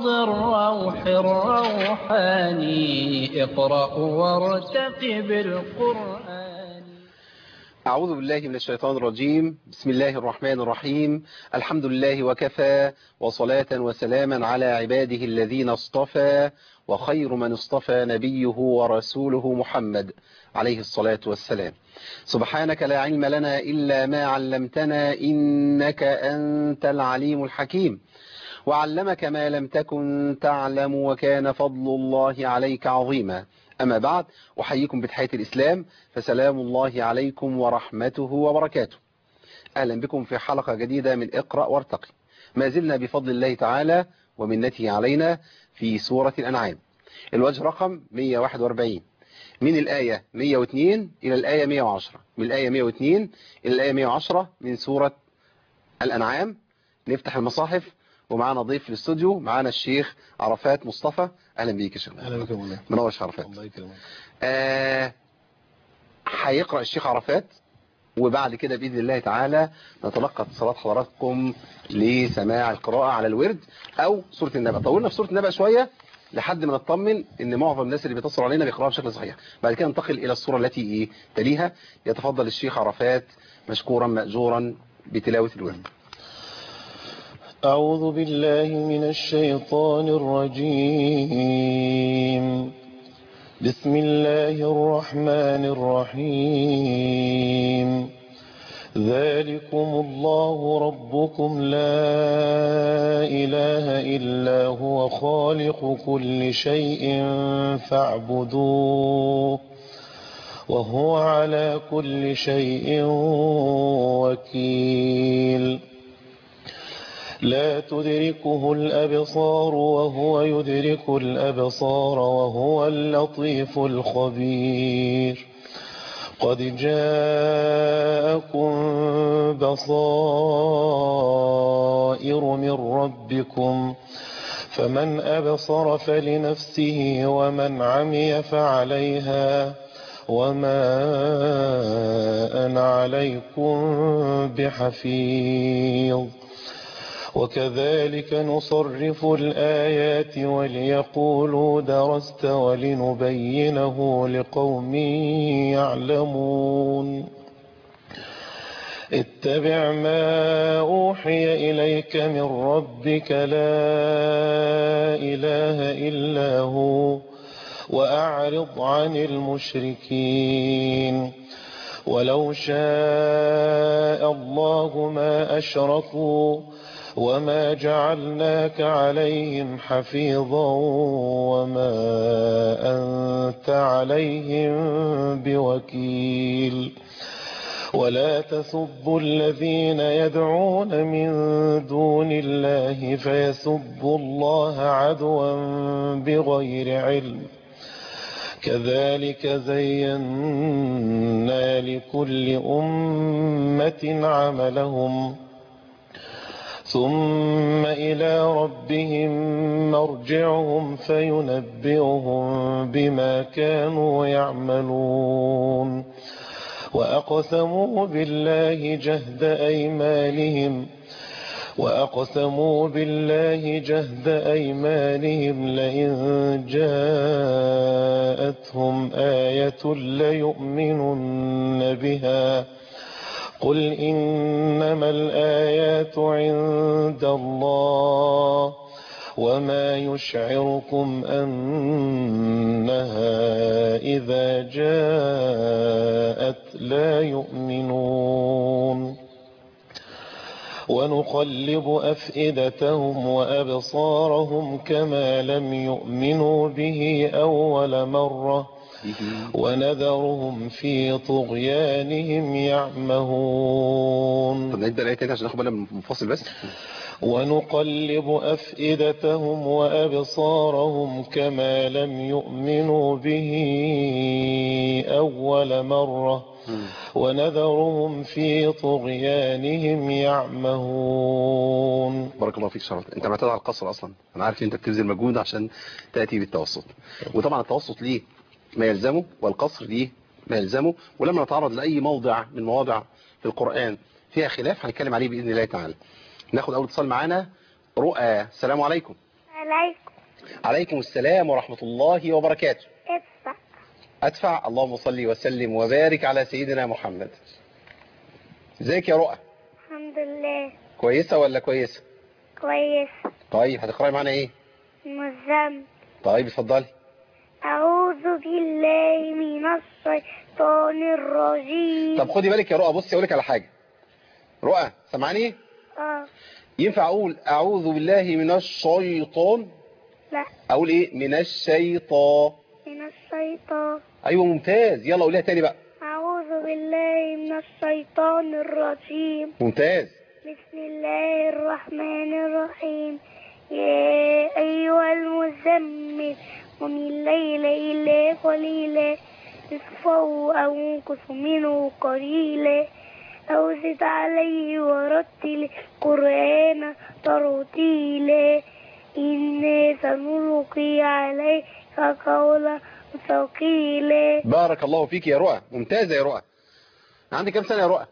روض الروح الروحاني اقرأ وارتقب القرآن أعوذ بالله من الشيطان الرجيم بسم الله الرحمن الرحيم الحمد لله وكفى وصلاة وسلاما على عباده الذين اصطفى وخير من اصطفى نبيه ورسوله محمد عليه الصلاة والسلام سبحانك لا علم لنا إلا ما علمتنا إنك أنت العليم الحكيم وعلمك ما لم تكن تعلم وكان فضل الله عليك عظيما أما بعد أحييكم بتحية الإسلام فسلام الله عليكم ورحمته وبركاته أهلا بكم في حلقة جديدة من اقرأ وارتقي ما زلنا بفضل الله تعالى ومنته علينا في سورة الأنعام الوجه رقم 141 من الآية 102 إلى الآية 110 من الآية 102 إلى الآية 110 من سورة الأنعام نفتح المصاحف ومعانا ضيف في الاستوديو معانا الشيخ عرفات مصطفى اهلا بيك يا شيخ اهلا بك يا مولانا منور يا عرفات الله يكرمك آه هيقرا الشيخ عرفات وبعد كده باذن الله تعالى نتلقى اتصالات حضراتكم لسماع القراءه على الورد او سوره النبأ طولنا في سوره النبأ شويه لحد ما نطمن ان معظم الناس اللي بيتصلوا علينا بيقراها بشكل صحيح بعد كده ننتقل الى الصوره التي ايه تليها يتفضل الشيخ عرفات مشكورا ماجورا بتلاوه الورد أعوذ بالله من الشيطان الرجيم بسم الله الرحمن الرحيم ذلكم الله ربكم لا إله إلا هو خالق كل شيء فاعبدوه وهو على كل شيء وكيل لا تدركه الأبصار وهو يدرك الأبصار وهو اللطيف الخبير قد جاءكم بصائر من ربكم فمن أبصر فلنفسه ومن عمي فعليها وما أنا عليكم بحفيظ وكذلك نصرف الآيات وليقولوا درست ولنبينه لقوم يعلمون اتبع ما أوحي إليك من ربك لا إله إلا هو وأعرض عن المشركين ولو شاء الله ما أشركوا وما جعلناك عليهم حفيظا وما أنت عليهم بوكيل ولا تسبوا الذين يدعون من دون الله فيسبوا الله عدوا بغير علم كذلك زينا لكل أمة عملهم ثم إلى ربهم مرجعهم فينبئهم بما كانوا يعملون وأقسموا بالله جهد أيمانهم وأقسموا بالله جهد أيمانهم لئن جاءتهم آية ليؤمنن بها قل إنما الآيات عند الله وما يشعركم أنها إذا جاءت لا يؤمنون ونقلب أفئدتهم وأبصارهم كما لم يؤمنوا به أول مرة ونذرهم في طغيانهم يعمهون طب نعيد الآية تاني عشان ناخد بالنا من المنفصل بس ونقلب أفئدتهم وأبصارهم كما لم يؤمنوا به أول مرة ونذرهم في طغيانهم يعمهون بارك الله فيك شرف انت معتاد على القصر اصلا انا عارف ان انت بتبذل مجهود عشان تاتي بالتوسط وطبعا التوسط ليه ما يلزمه والقصر ليه ما يلزمه ولما نتعرض لاي موضع من مواضع في القران فيها خلاف هنتكلم عليه باذن الله تعالى ناخد اول اتصال معانا رؤى السلام عليكم عليكم عليكم السلام ورحمة الله وبركاته ادفع أدفع اللهم صل وسلم وبارك على سيدنا محمد ازيك يا رؤى الحمد لله كويسة ولا كويسة كويس طيب هتقرأي معانا ايه مزم طيب اتفضلي أعوذ بالله من الشيطان الرجيم طب خدي بالك يا رؤى بصي اقول لك على حاجة رؤى سامعاني اه ينفع اقول اعوذ بالله من الشيطان لا اقول ايه من الشيطان من الشيطان ايوه ممتاز يلا قوليها تاني بقى أعوذ بالله من الشيطان الرجيم ممتاز بسم الله الرحمن الرحيم يا أيها المزمل ومن الليل إلا قليلا نصفه أو انقص منه قليلا أو زد عليه ورتل القرآن ترتيلا إنا سنلقي عليك قولا ثقيلا بارك الله فيك يا رؤى ممتازة يا رؤى عندي كام سنة يا رؤى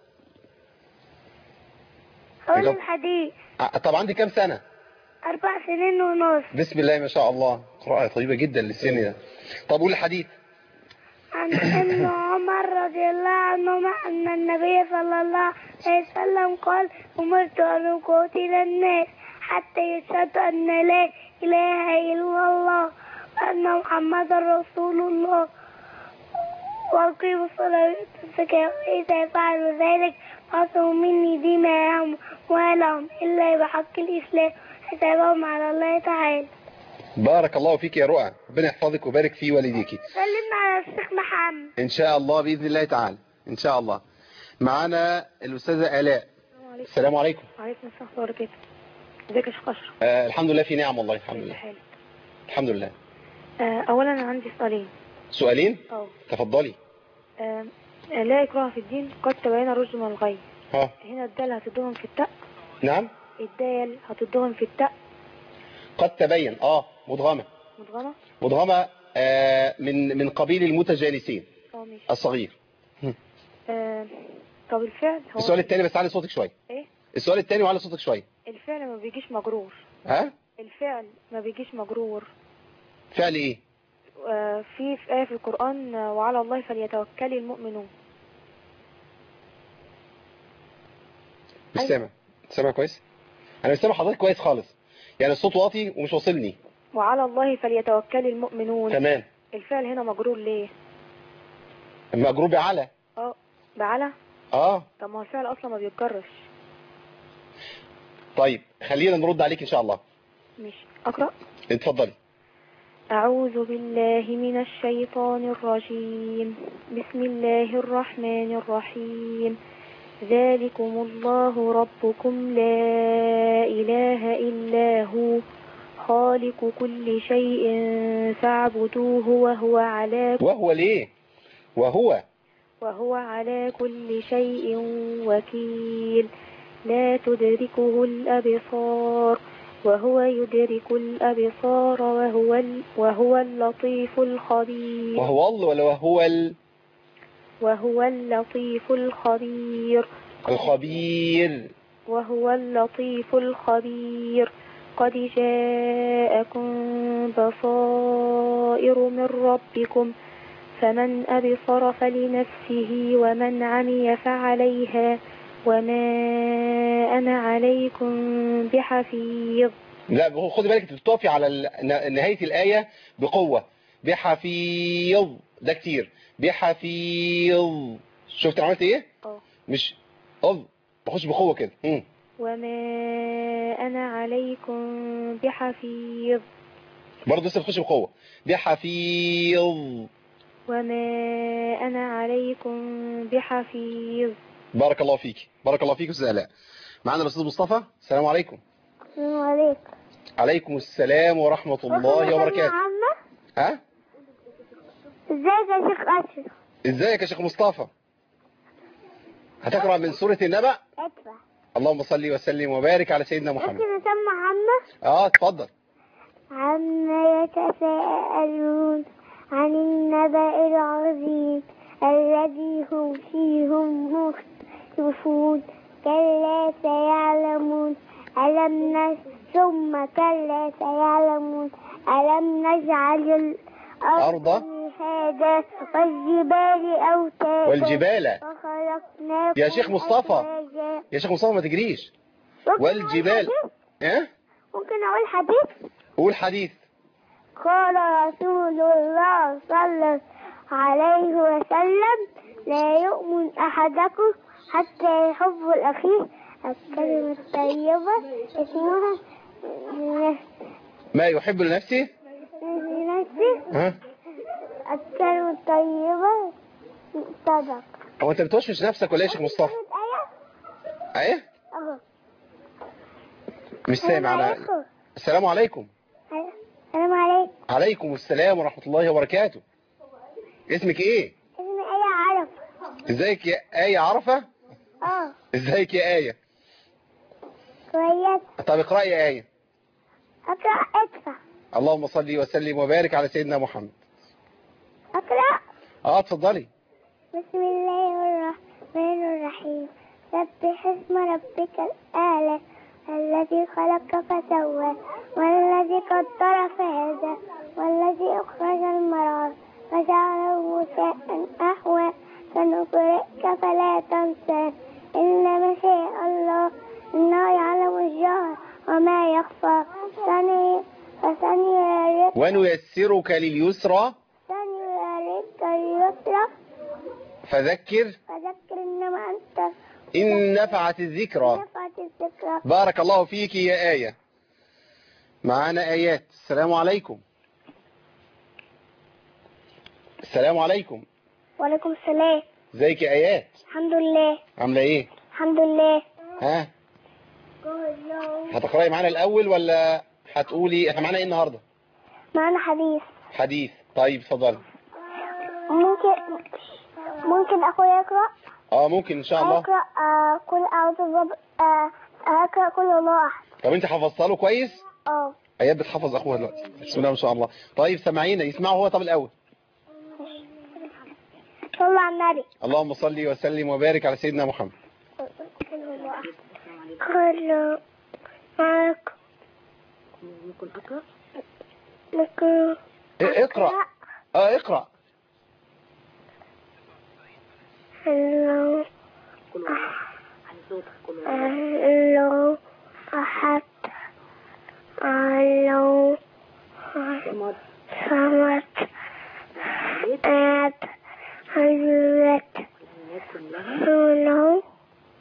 حول طب. الحديث ع- طب عندي كام سنة أربع سنين ونص بسم الله ما شاء الله قراءة طيبة جدا للسن ده طب قول الحديث عن ابن عمر رضي الله عنهما أن النبي صلى الله عليه وسلم قال أمرت أن أقاتل الناس حتى يشهد أن لا إله إلا الله وأن محمدا رسول الله وأقيموا الصلاة ويؤتوا الزكاة وإذا فعلوا ذلك فاصلوا مني دماءهم وأموالهم إلا بحق الإسلام حسابهم على الله تعالى بارك الله فيك يا رؤى ربنا يحفظك ويبارك في والديك سلمنا على الشيخ محمد ان شاء الله باذن الله تعالى ان شاء الله معانا الاستاذه الاء السلام عليكم وعليكم السلام ورحمة الله وبركاته ازيك يا شيخ اشرف آه الحمد لله في نعم والله الحمد كيف لله حالك الحمد لله آه، اولا انا عندي سؤالين سؤالين اه تفضلي آه، لا اكراه في الدين قد تبين الرشد من الغي ها هنا الدال هتدوهم في التاء نعم الدال هتدوهم في التاء قد تبين اه مدغمه مدغمة مدغمه آه من من قبيل المتجانسين اه ماشي الصغير آه، طب الفعل هو السؤال الثاني بس علي صوتك شويه ايه السؤال الثاني وعلي صوتك شويه الفعل ما بيجيش مجرور ها الفعل ما بيجيش مجرور فعل ايه آه، في في آية في القرآن آه، وعلى الله فليتوكل المؤمنون مش أيوة. سامع سامع كويس انا مش سامع حضرتك كويس خالص يعني الصوت واطي ومش واصلني وعلى الله فليتوكل المؤمنون تمام الفعل هنا مجرور ليه مجروب على اه بعلى اه طب ما هو الفعل اصلا ما بيتجرش طيب خلينا نرد عليك ان شاء الله مش اقرا اتفضلي اعوذ بالله من الشيطان الرجيم بسم الله الرحمن الرحيم ذلكم الله ربكم لا اله الا هو خالق كل شيء فاعبدوه وهو على وهو ليه وهو وهو على كل شيء وكيل لا تدركه الأبصار وهو يدرك الأبصار وهو, ال- وهو اللطيف الخبير وهو الله ولا وهو ال- وهو اللطيف الخبير الخبير وهو اللطيف الخبير قد جاءكم بصائر من ربكم فمن أبصر فلنفسه ومن عمي فعليها وما أنا عليكم بحفيظ لا هو خدي بالك انت بتقفي على ال- ن- نهاية الآية بقوة بحفيظ ده كتير بحفيظ شفت عملت ايه اه مش اض بخش بقوة كده مم. وما أنا عليكم بحفيظ برضه لسه بتخش بقوة بحفيظ وما أنا عليكم بحفيظ بارك الله فيك بارك الله فيك استاذ الاء معانا الاستاذ مصطفى السلام عليكم السلام عليكم عليكم السلام ورحمة الله وبركاته محمد ها ازيك يا شيخ أشرف ازيك يا شيخ مصطفى هتقرأ من سورة النبأ ادفع اللهم صل وسلم وبارك على سيدنا محمد ممكن اسمع محمد اه اتفضل عما يتساءلون عن النبأ العظيم الذي هم فيه مختلفون كلا سيعلمون ألم ثم كلا سيعلمون ألم نجعل الأرض أرض؟ مهادا والجبال أوتادا والجبال وخلقناكم يا شيخ مصطفى. أزواجا. يا شيخ مصطفى ما تجريش ممكن والجبال. أقول حديث؟ ها ممكن أقول حديث قول حديث قال رسول الله صلى الله عليه وسلم لا يؤمن أحدكم حتى يحب الأخيه الكلمة الطيبة اسمها ما يحب لنفسه لنفسه ها الكلمة الطيبة صدق هو انت بتوشوش نفسك ولا ايه يا شيخ مصطفى آية ايه أهو مش سامع انا عليكم. السلام عليكم السلام عليكم عليكم السلام ورحمة الله وبركاته اسمك ايه اسمي آية عرب ازيك يا آية عرفة اه ازيك يا آية كويس طب اقرأي يا آية أقرأ ادفع اللهم صل وسلم وبارك على سيدنا محمد أقرأ اه اتفضلي بسم الله الرحمن الرحيم سبح اسم ربك الأعلى الذي خلق فسوى والذي قدر فهدى والذي أخرج المرعى فجعله شاء أحوى سنقرئك فلا تنسى إلا ما شاء الله إنه يعلم الجهر وما يخفى سني فسنيرك ونيسرك لليسرى سنيرك اليسرى فذكر فذكر إنما أنت إن نفعت الذكرى نفعت الذكرى بارك الله فيك يا آية معانا آيات السلام عليكم السلام عليكم وعليكم السلام ازيك يا آيات الحمد لله عاملة ايه الحمد لله ها هتقرأي معانا الأول ولا هتقولي احنا معانا ايه النهاردة معنا حديث حديث طيب اتفضلي ممكن ممكن أخويا يقرأ اه ممكن ان شاء الله أقرأ آه كل أعوذ برب آه أقرأ كل الله أحد طب انت حفظتها له كويس اه ايات بتحفظ اخوها دلوقتي بسم الله ما شاء الله طيب سمعينا يسمعه هو طب الاول صلى على النبي اللهم صل وسلم وبارك على سيدنا محمد كل معك ممكن أقرأ ممكن إيه، اقرأ اه اقرأ الله الله أحد الله صمد آد هلت الله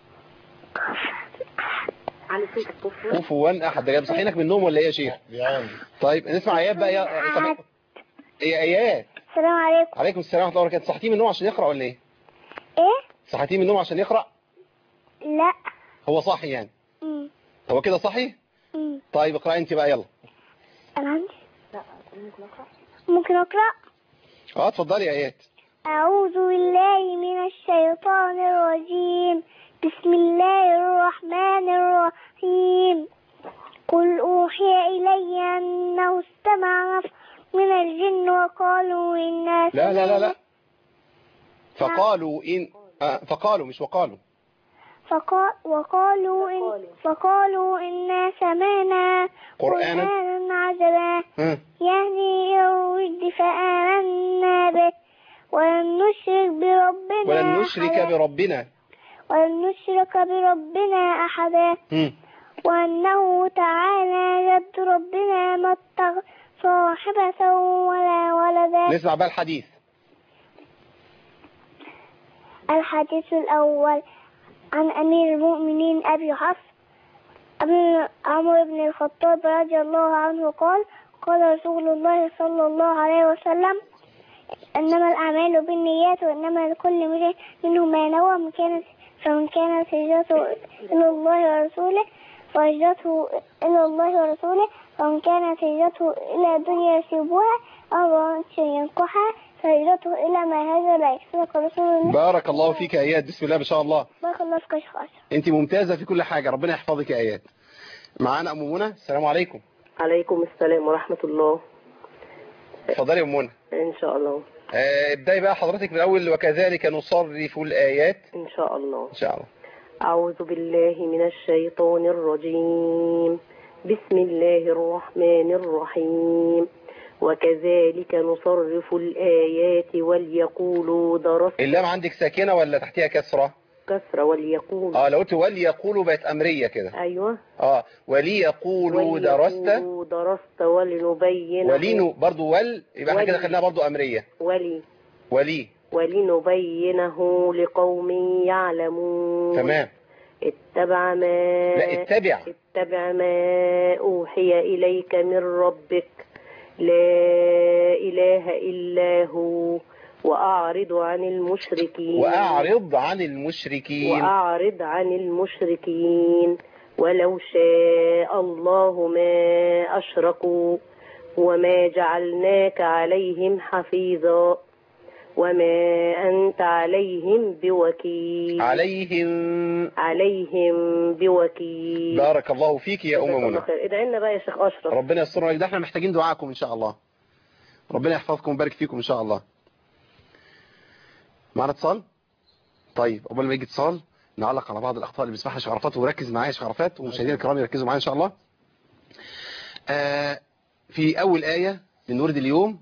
كفوا احد ده جاي مصحينك من النوم ولا ايه يا شيخ بيعاني طيب نسمع ايات بقى يا طب ايه ايات السلام عليكم عليكم السلام ورحمه الله وبركاته صحتيه من النوم عشان يقرأ ولا ايه ايه صحتيه من النوم عشان يقرأ لا هو صاحي يعني مم. هو كده صاحي مم. طيب اقرأ انت بقى يلا انا عندي ممكن اقرا اه اتفضلي يا ايات أعوذ بالله من الشيطان الرجيم بسم الله الرحمن الرحيم قل أوحي إلي أنه استمع نفر من الجن وقالوا إنا لا لا لا لا سمعنا- فقالوا ان آه فقالوا مش وقالوا فقا وقالوا إن فقالوا إنا سمعنا قرآنا. قرآنا عجبا ها يهدي إلى الرشد فآمنا به ولن نشرك بربنا ولن نشرك أحدا. بربنا ولن نشرك بربنا أحدا هم. وأنه تعالى جد ربنا ما اتخذ صاحبة ولا ولدا نسمع بقى الحديث الحديث الأول عن أمير المؤمنين أبي حفص أبي عمرو بن الخطاب رضي الله عنه قال قال رسول الله صلى الله عليه وسلم إنما الأعمال بالنيات وإنما لكل امرئ منهم ما نوى من كانت فمن كانت هجرته إلى الله ورسوله فهجرته إلى الله ورسوله ومن كانت هجرته إلى دنيا يصيبها أو امرأة ينكحها فهجرته إلى ما هاجر إليه صدق رسول الله بارك الله فيك يا ايات بسم الله ما شاء الله بارك الله فيك يا شيخ أشرف. انت ممتازة في كل حاجة ربنا يحفظك يا ايات معانا ام منى السلام عليكم عليكم السلام ورحمة الله اتفضلي يا ام منى إن شاء الله آه، ابداي بقى حضرتك من الاول وكذلك نصرف الايات إن شاء الله ان شاء الله أعوذ بالله من الشيطان الرجيم بسم الله الرحمن الرحيم وكذلك نصرف الآيات وليقولوا درست اللام عندك ساكنة ولا تحتها كسرة كسرة وليقولوا اه لو قلت وليقولوا بقت أمرية كده أيوة اه وليقولوا درست وليقولوا درست ولنبينه ولينو برضو ول يبقى احنا كده ولي. خدناها برضو أمرية ولي ولي ولنبينه لقوم يعلمون تمام اتبع ما لا اتبع اتبع ما أوحي إليك من ربك لا إله إلا هو وأعرض عن المشركين وأعرض عن المشركين وأعرض عن المشركين ولو شاء الله ما أشركوا وما جعلناك عليهم حفيظا وما أنت عليهم بوكيل عليهم عليهم بوكيل بارك الله فيك يا أم جزاك الله منى خير ادعي لنا بقى يا شيخ أشرف ربنا يستر عليك ده احنا محتاجين دعاءكم إن شاء الله ربنا يحفظكم ويبارك فيكم إن شاء الله معنا اتصال طيب قبل ما يجي اتصال نعلق على بعض الأخطاء اللي بيسمعها شيخ عرفات وركز معايا يا شيخ عرفات ومشاهدينا الكرام يركزوا معايا إن شاء الله آه في أول آية من ورد اليوم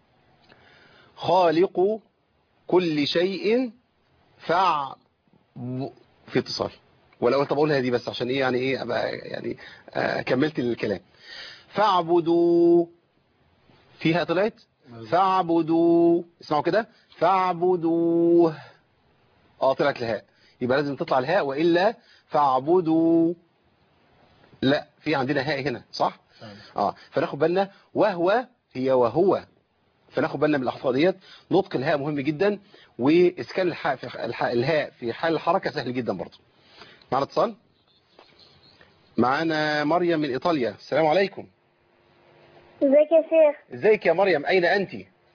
خالق كل شيء فع في اتصال ولا قلت بقولها دي بس عشان ايه يعني ايه ابقى يعني آه كملت الكلام فاعبدوا فيها طلعت فاعبدوا اسمعوا كده فاعبدوه اه طلعت الهاء يبقى لازم تطلع الهاء والا فاعبدوا لا في عندنا هاء هنا صح اه فناخد بالنا وهو هي وهو فناخد بالنا من الاخطاء ديت نطق الهاء مهم جدا واسكان الحاء في الحاء الهاء في حال الحركه سهل جدا برضه معنا اتصال معانا مريم من ايطاليا السلام عليكم ازيك يا شيخ ازيك يا مريم اين انت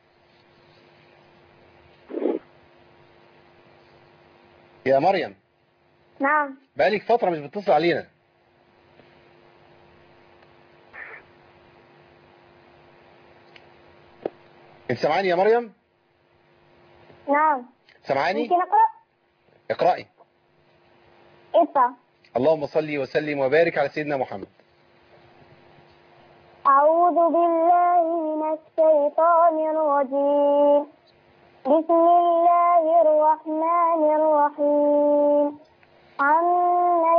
يا مريم نعم بقالك فتره مش بتتصل علينا انت سامعاني يا مريم نعم سامعاني ممكن اقرا اقرأي اقرا اللهم صل وسلم وبارك على سيدنا محمد أعوذ بالله من الشيطان الرجيم بسم الله الرحمن الرحيم عما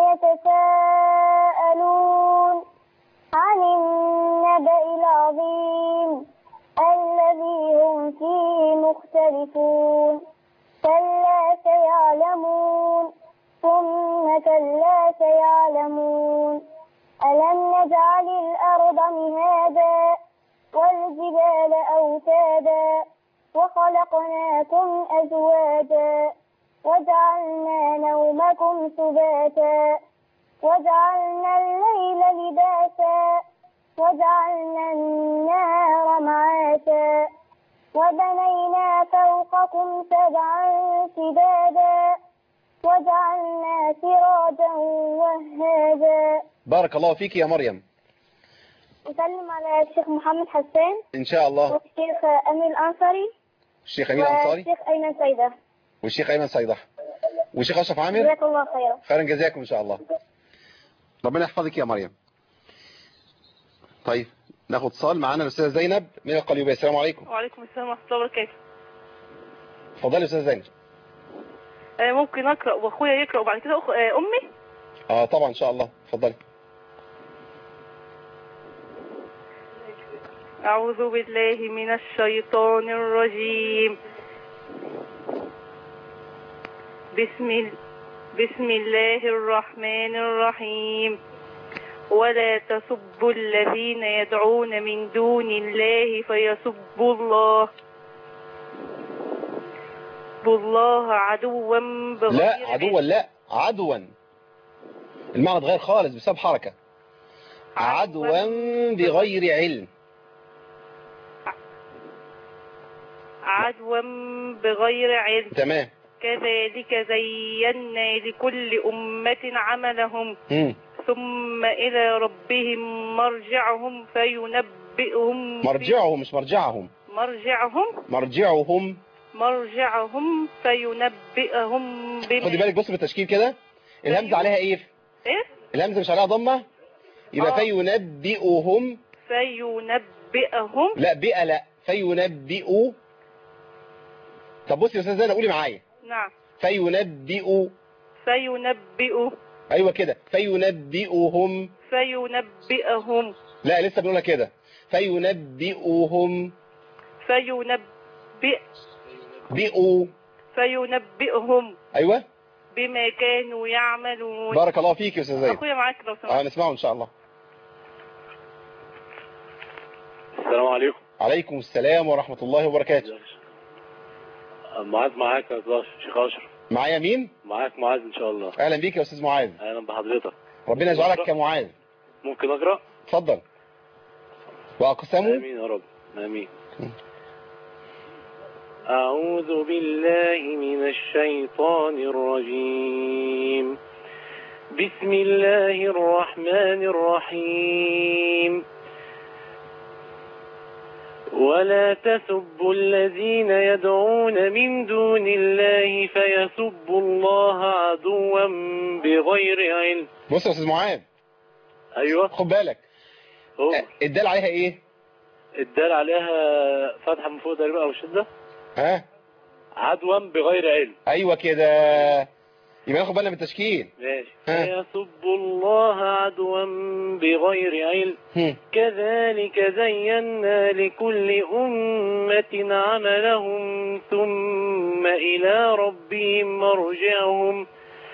يتساءلون عن النبأ العظيم الذي هم فيه مختلفون كلا سيعلمون ثم كلا سيعلمون ألم نجعل الأرض مهادا والجبال أوتادا وخلقناكم أزواجا وجعلنا نومكم سباتا وجعلنا الليل لباسا وجعلنا النهار معاشا وبنينا فوقكم سبعا شدادا وجعلنا سراجا وهاجا بارك الله فيك يا مريم أسلم على الشيخ محمد حسان ان شاء الله والشيخ أمين الأنصاري الشيخ امين انصاري والشيخ أيمن سيدة والشيخ ايمن صيدح والشيخ اشرف عامر جزاك الله خيرا خيرا جزاكم ان شاء الله ربنا يحفظك يا مريم طيب ناخد اتصال معانا الاستاذه زينب من القليوبيه السلام عليكم وعليكم السلام ورحمة الله وبركاته اتفضلي يا استاذه زينب آه، ممكن أقرأ وأخويا يقرأ وبعد كده أخ... آه، أمي اه طبعا ان شاء الله اتفضلي أعوذ بالله من الشيطان الرجيم بسم ال- بسم الله الرحمن الرحيم ولا تسبوا الذين يدعون من دون الله فيسبوا الله بالله عدوا بغير لا علم. عدوا لا عدوا المعنى اتغير خالص بسبب حركه عدوا بغير علم عدوا بغير علم تمام كذلك زينا لكل أمة عملهم مم. ثم إلى ربهم مرجعهم فينبئهم مرجعهم مش مرجعهم مرجعهم مرجعهم مرجعهم فينبئهم بما خدي بالك بص بالتشكيل كده الهمزه عليها ايه إيه؟ الهمزه مش عليها ضمه يبقى آه. فينبئهم فينبئهم لا بئ لا فينبئوا طب بصي يا استاذ زينب قولي معايا نعم فينبئوا فينبئ ايوه كده فينبئهم فينبئهم لا لسه بنقولها كده فينبئهم فينبئ بئوا فينبئهم ايوه بما كانوا يعملون بارك الله فيك يا استاذ زينب اخويا معاك لو اه سمحت نسمعه ان شاء الله السلام عليكم عليكم السلام ورحمة الله وبركاته معاذ معاك يا أستاذ شيخ أشرف معايا مين معاك معاذ إن شاء الله اهلا بيك يا استاذ معاذ أهلا بحضرتك ربنا يجعلك كمعاذ ممكن أقرأ اتفضل واقسموا آمين يا رب آمين أعوذ بالله من الشيطان الرجيم بسم الله الرحمن الرحيم ولا تسبوا الذين يدعون من دون الله فيسبوا الله عدوا بغير علم بص يا استاذ معاذ أيوة خد بالك هو آه، الدال عليها ايه الدال عليها فتحة من فوق تقريبا أو شدة ها عدوا بغير علم ايوه كده يبقى ناخد بالنا من التشكيل ماشي ها. فيسبوا الله عدوا بغير علم هم. كذلك زينا لكل أمة عملهم ثم إلى ربهم مرجعهم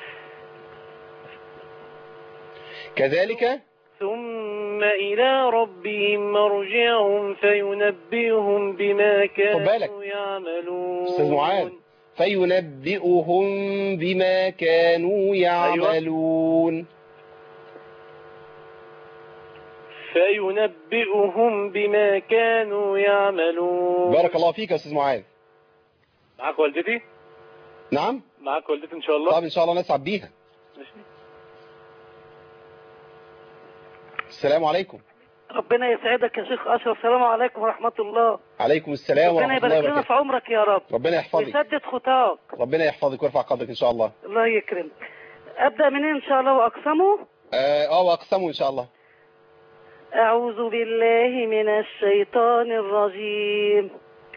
كذلك ثم إلى ربهم مرجعهم فينبئهم بما خد بالك. كانوا يعملون استاذ معاذ فينبئهم بما كانوا يعملون فينبئهم بما كانوا يعملون بارك الله فيك يا استاذ معاذ معاك والدتي نعم معاك والدتي ان شاء الله طب ان شاء الله نسعد بيها ماشي. السلام عليكم ربنا يسعدك يا شيخ اشرف السلام عليكم ورحمه الله عليكم السلام ربنا ورحمة الله يبارك لنا وبركاته في عمرك يا رب ربنا يحفظك ويسدد خطاك ربنا يحفظك ويرفع قدرك ان شاء الله الله يكرمك ابدا منين ان شاء الله واقسمه اه آه، واقسموا ان شاء الله اعوذ بالله من الشيطان الرجيم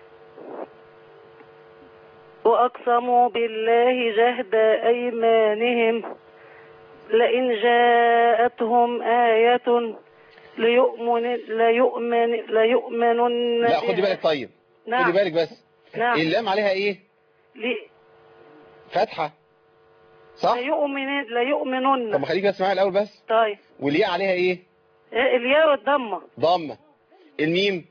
واقسموا بالله جهد ايمانهم لئن جاءتهم آية ليؤمن ليؤمن ليؤمنن لا خدي بها. بالك طيب نعم خدي بالك بس نعم اللام عليها ايه لي- فتحة صح ليؤمن طب ليؤمنن ما خليك بس معايا الاول بس طيب والياء عليها ايه إيه الياء والضمه ضمة الميم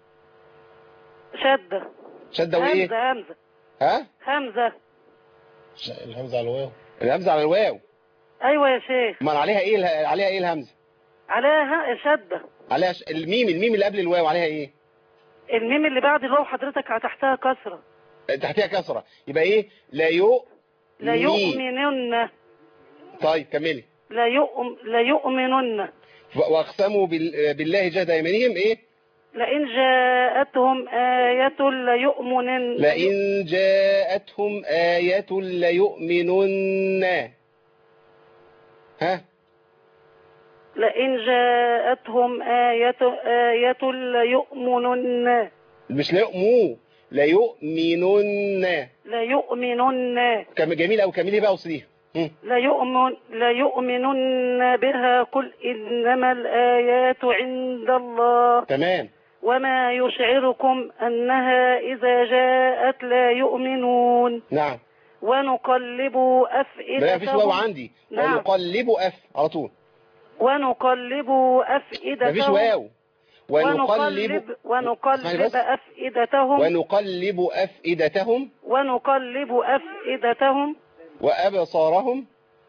شده شدة وايه همزه همزه ها همزه الهمزة على الواو الهمزة على الواو ايوه يا شيخ امال عليها ايه اله- عليها ايه الهمزة عليها شده عليها ش... الميم الميم اللي قبل الواو عليها ايه الميم اللي بعد الواو حضرتك تحتها كسره تحتها كسرة يبقى ايه لا يؤ لا مي. يؤمنن طيب كملي لا يؤم لا يؤمنن و- واقسموا بال... بالله جهد ايمانهم ايه لئن جاءتهم آية ليؤمنن لئن جاءتهم آية ليؤمنن ها لئن جاءتهم آية آية ليؤمنن مش ليؤمنوا ليؤمنن ليؤمنن كم جميل أو كملي بقى وصليها هم. ليؤمن ليؤمنن بها قل إنما الآيات عند الله تمام وما يشعركم أنها إذا جاءت لا يؤمنون نعم ونقلب لا مفيش واو أفئدتهم عندي نعم. ونقلب أف على طول ونقلب مفيش أفئدتهم واو ونقلب ونقلب اسمعي ونقلب بس. أفئدتهم ونقلب أفئدتهم ونقلب أفئدتهم وأبصارهم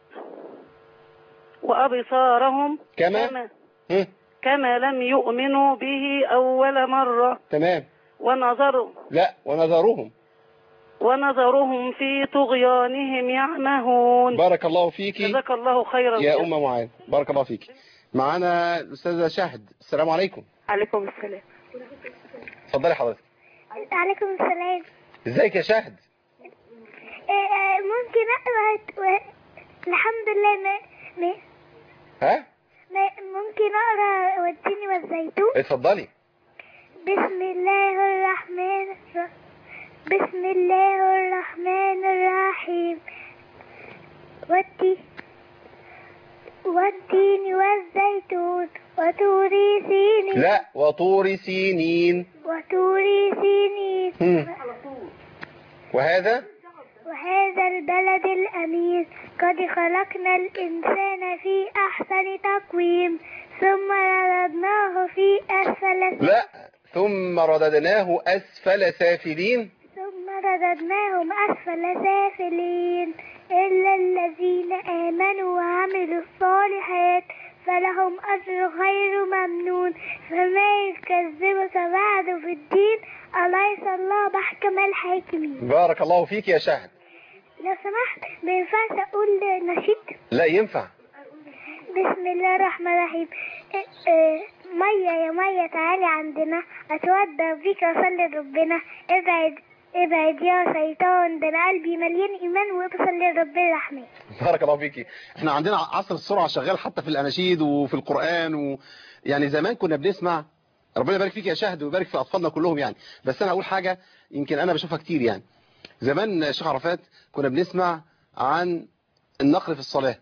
وأبصارهم كما كما, هم. كما لم يؤمنوا به أول مرة تمام ونظر لا ونظرهم ونظرهم في طغيانهم يعمهون بارك الله فيكي جزاك الله خيرا يا أم معاذ بارك الله فيك معانا الأستاذة شهد السلام عليكم عليكم السلام اتفضلي حضرتك عليكم السلام ازيك يا شهد إيه، آه، ممكن أقرأ و- الحمد لله ما ما ها م- ممكن اقرا والتين والزيتون اتفضلي بسم الله الرحمن الرحيم بسم الله الرحمن الرحيم والتين والتين والزيتون وطور سينين لا وطور سينين وطور سينين هم. وهذا وهذا البلد الأمين قد خلقنا الإنسان في أحسن تقويم ثم رددناه في أسفل لا ثم رددناه أسفل سافلين ثم رددناهم أسفل سافلين إلا الذين آمنوا وعملوا الصالحات فلهم أجر غير ممنون فما يكذبك بعد في الدين أليس الله بحكم الحاكمين بارك الله فيك يا شهد لو سمحت ما ينفعش أقول نشيد لا ينفع بسم الله الرحمن الرحيم إيه- إيه، مية يا مية تعالي عندنا أتودى بيك وأصلي لربنا ابعد ابعد يا شيطان ده أنا قلبي مليان إيمان وبصلي لربنا الرحمن بارك الله فيكي احنا عندنا عصر السرعة شغال حتى في الأناشيد وفي القرآن و... يعني زمان كنا بنسمع ربنا يبارك فيك يا شهد ويبارك في أطفالنا كلهم يعني بس أنا أقول حاجة يمكن أنا بشوفها كتير يعني زمان شيخ عرفات كنا بنسمع عن النقر في الصلاة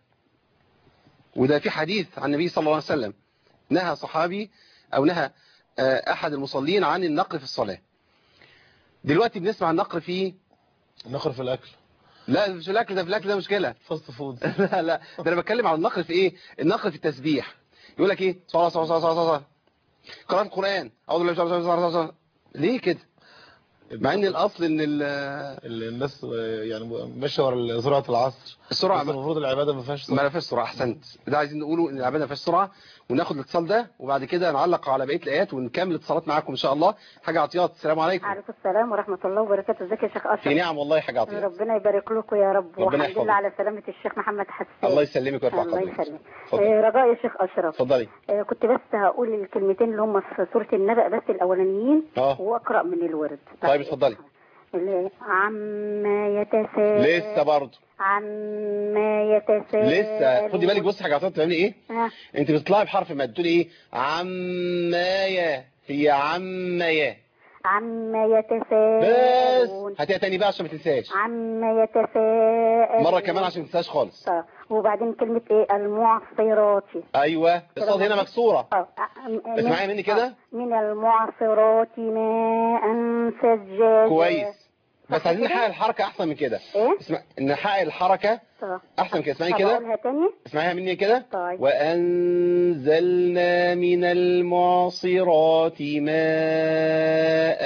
وده في حديث عن النبي صلى الله عليه وسلم نهى صحابي أو نهى آه، أحد المصلين عن النقر في الصلاة دلوقتي بنسمع النقر في النقر في الاكل لا مش الأكل ده في الأكل ده مشكلة فاست فود لا لا ده انا بتكلم على النقل في ايه النقل في التسبيح يقول لك ايه صلاه صلاه صلاه صلاه صلاه قراءه القران اعوذ بالله من الشيطان الرجيم ليه كده مع ان الاصل ان ال- ال- الناس آه، يعني ماشيه ورا سرعه العصر السرعه بس ما المفروض العباده ما فيهاش ما سرعه فيهاش سرعه احسنت ده عايزين نقوله ان العباده ما فيهاش سرعه وناخد الاتصال ده وبعد كده نعلق على بقيه الايات ونكمل اتصالات معاكم ان شاء الله حاجه عطيات السلام عليكم عليكم السلام ورحمة الله وبركاته ازيك يا شيخ أشرف في نعم والله حاجه عطيات ربنا يبارك لكم يا رب ربنا والحمد يحفظك. لله على سلامة الشيخ محمد حسان الله يسلمك ويرفع الله قدرك يسلمك اتفضل. آه، رجاء يا شيخ أشرف اتفضلي آه، كنت بس هقول الكلمتين اللي هم في سورة النبأ بس الأولانيين اه وأقرأ من الورد طيب اتفضلي اللي عما يتساءل لسه برضه عما يتساءل لسه خدي بالك بصي حاجه عطيات بتعملي ايه ها انت بتطلعي بحرف مد تقولي ايه عمايا هي عمايا عما بس يتساءلون هاتيها تاني بقى عشان ما تنساش عما يتساءلون مره كمان عشان ما تنساش خالص آه، وبعدين كلمة ايه المعصرات ايوه الصاد هنا مكسوره آه، آه، اسمعي مني كده آه، من المعصرات ماء ثجاجا كويس بس عايزين نحقق الحركه احسن من كده ايه اسمع نحقق الحركه طب احسن كده اسمعي طب كده اقولها تاني اسمعيها مني كده طيب وأنزلنا من المعصرات ماء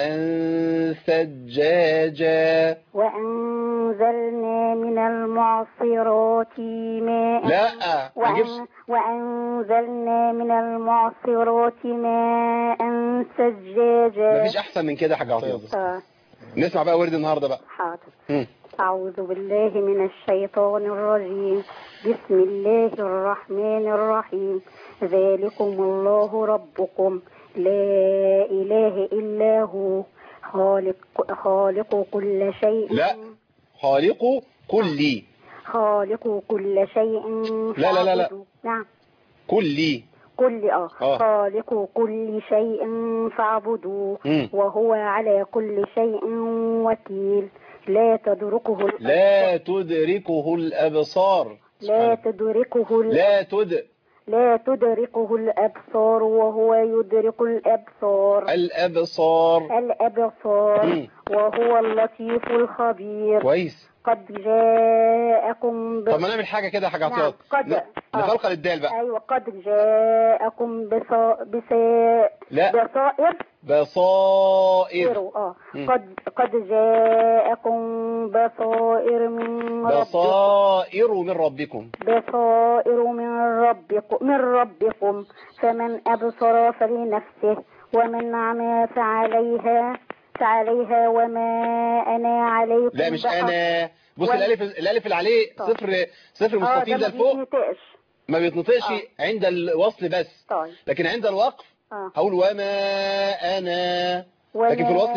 ثجاجا وأنزلنا من المعصرات ماء لا ما نجيبش وأن... وأنزلنا من المعصرات ماء ثجاجا مفيش احسن من كده يا حاج عطيه آه، نسمع بقى ورد النهارده بقى حاضر مم. أعوذ بالله من الشيطان الرجيم بسم الله الرحمن الرحيم ذلكم الله ربكم لا إله إلا هو خالق خالق كل شيء لا خالق كلي خالق كل شيء لا لا لا لا. فاعبدوه. نعم كلي كل اه آه. خالق كل شيء فاعبدوه مم. وهو على كل شيء وكيل لا تدركه ال- لا تدركه الابصار لا تدركه ال- لا تد لا تدركه الأبصار وهو يدرك الأبصار الابصار الأبصار مم. وهو اللطيف الخبير كويس قد جاءكم ب... طب ما نعمل حاجه كده يا حاج نعم، عطيه قد- لا آه. نفلقل الدال بقى أيوة قد جاءكم بصا... بصا... لا بصائر بصائر اه مم. قد قد جاءكم بصائر من ربكم بصائر من ربكم بصائر من ربكم من ربكم فمن أبصر فلنفسه ومن عمى فعليها فعليها وما أنا عليكم لا مش بحفظ. انا بص ولا- الالف الالف اللي عليه طيب. صفر صفر اه مستطيل ده ده ما لفوق بيتنطقش ما بيتنطقش آه. عند الوصل بس طيب لكن عند الوقف اه هقول وما انا وما لكن في الوصل يق-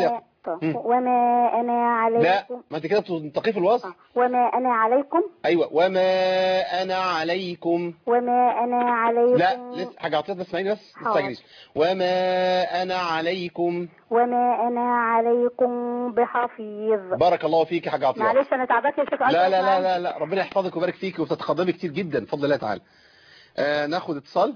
طب مم. وما أنا لا عليكم ما انت كده بتنتقي في الوصف وما أنا عليكم ايوه وما انا عليكم وما أنا عليكم لا لسه حاجه عطيت بس اسمعيني بس ما حاضر. تستعجليش وما انا عليكم وما أنا عليكم بحفيظ بارك الله فيك يا حاجه عطيه معلش أنا تعبت يا شيخ لا أشرف لا لا معلش. لا لا ربنا يحفظك ويبارك فيك وبتتقدمي كتير جدا بفضل الله تعالى آه ناخد اتصال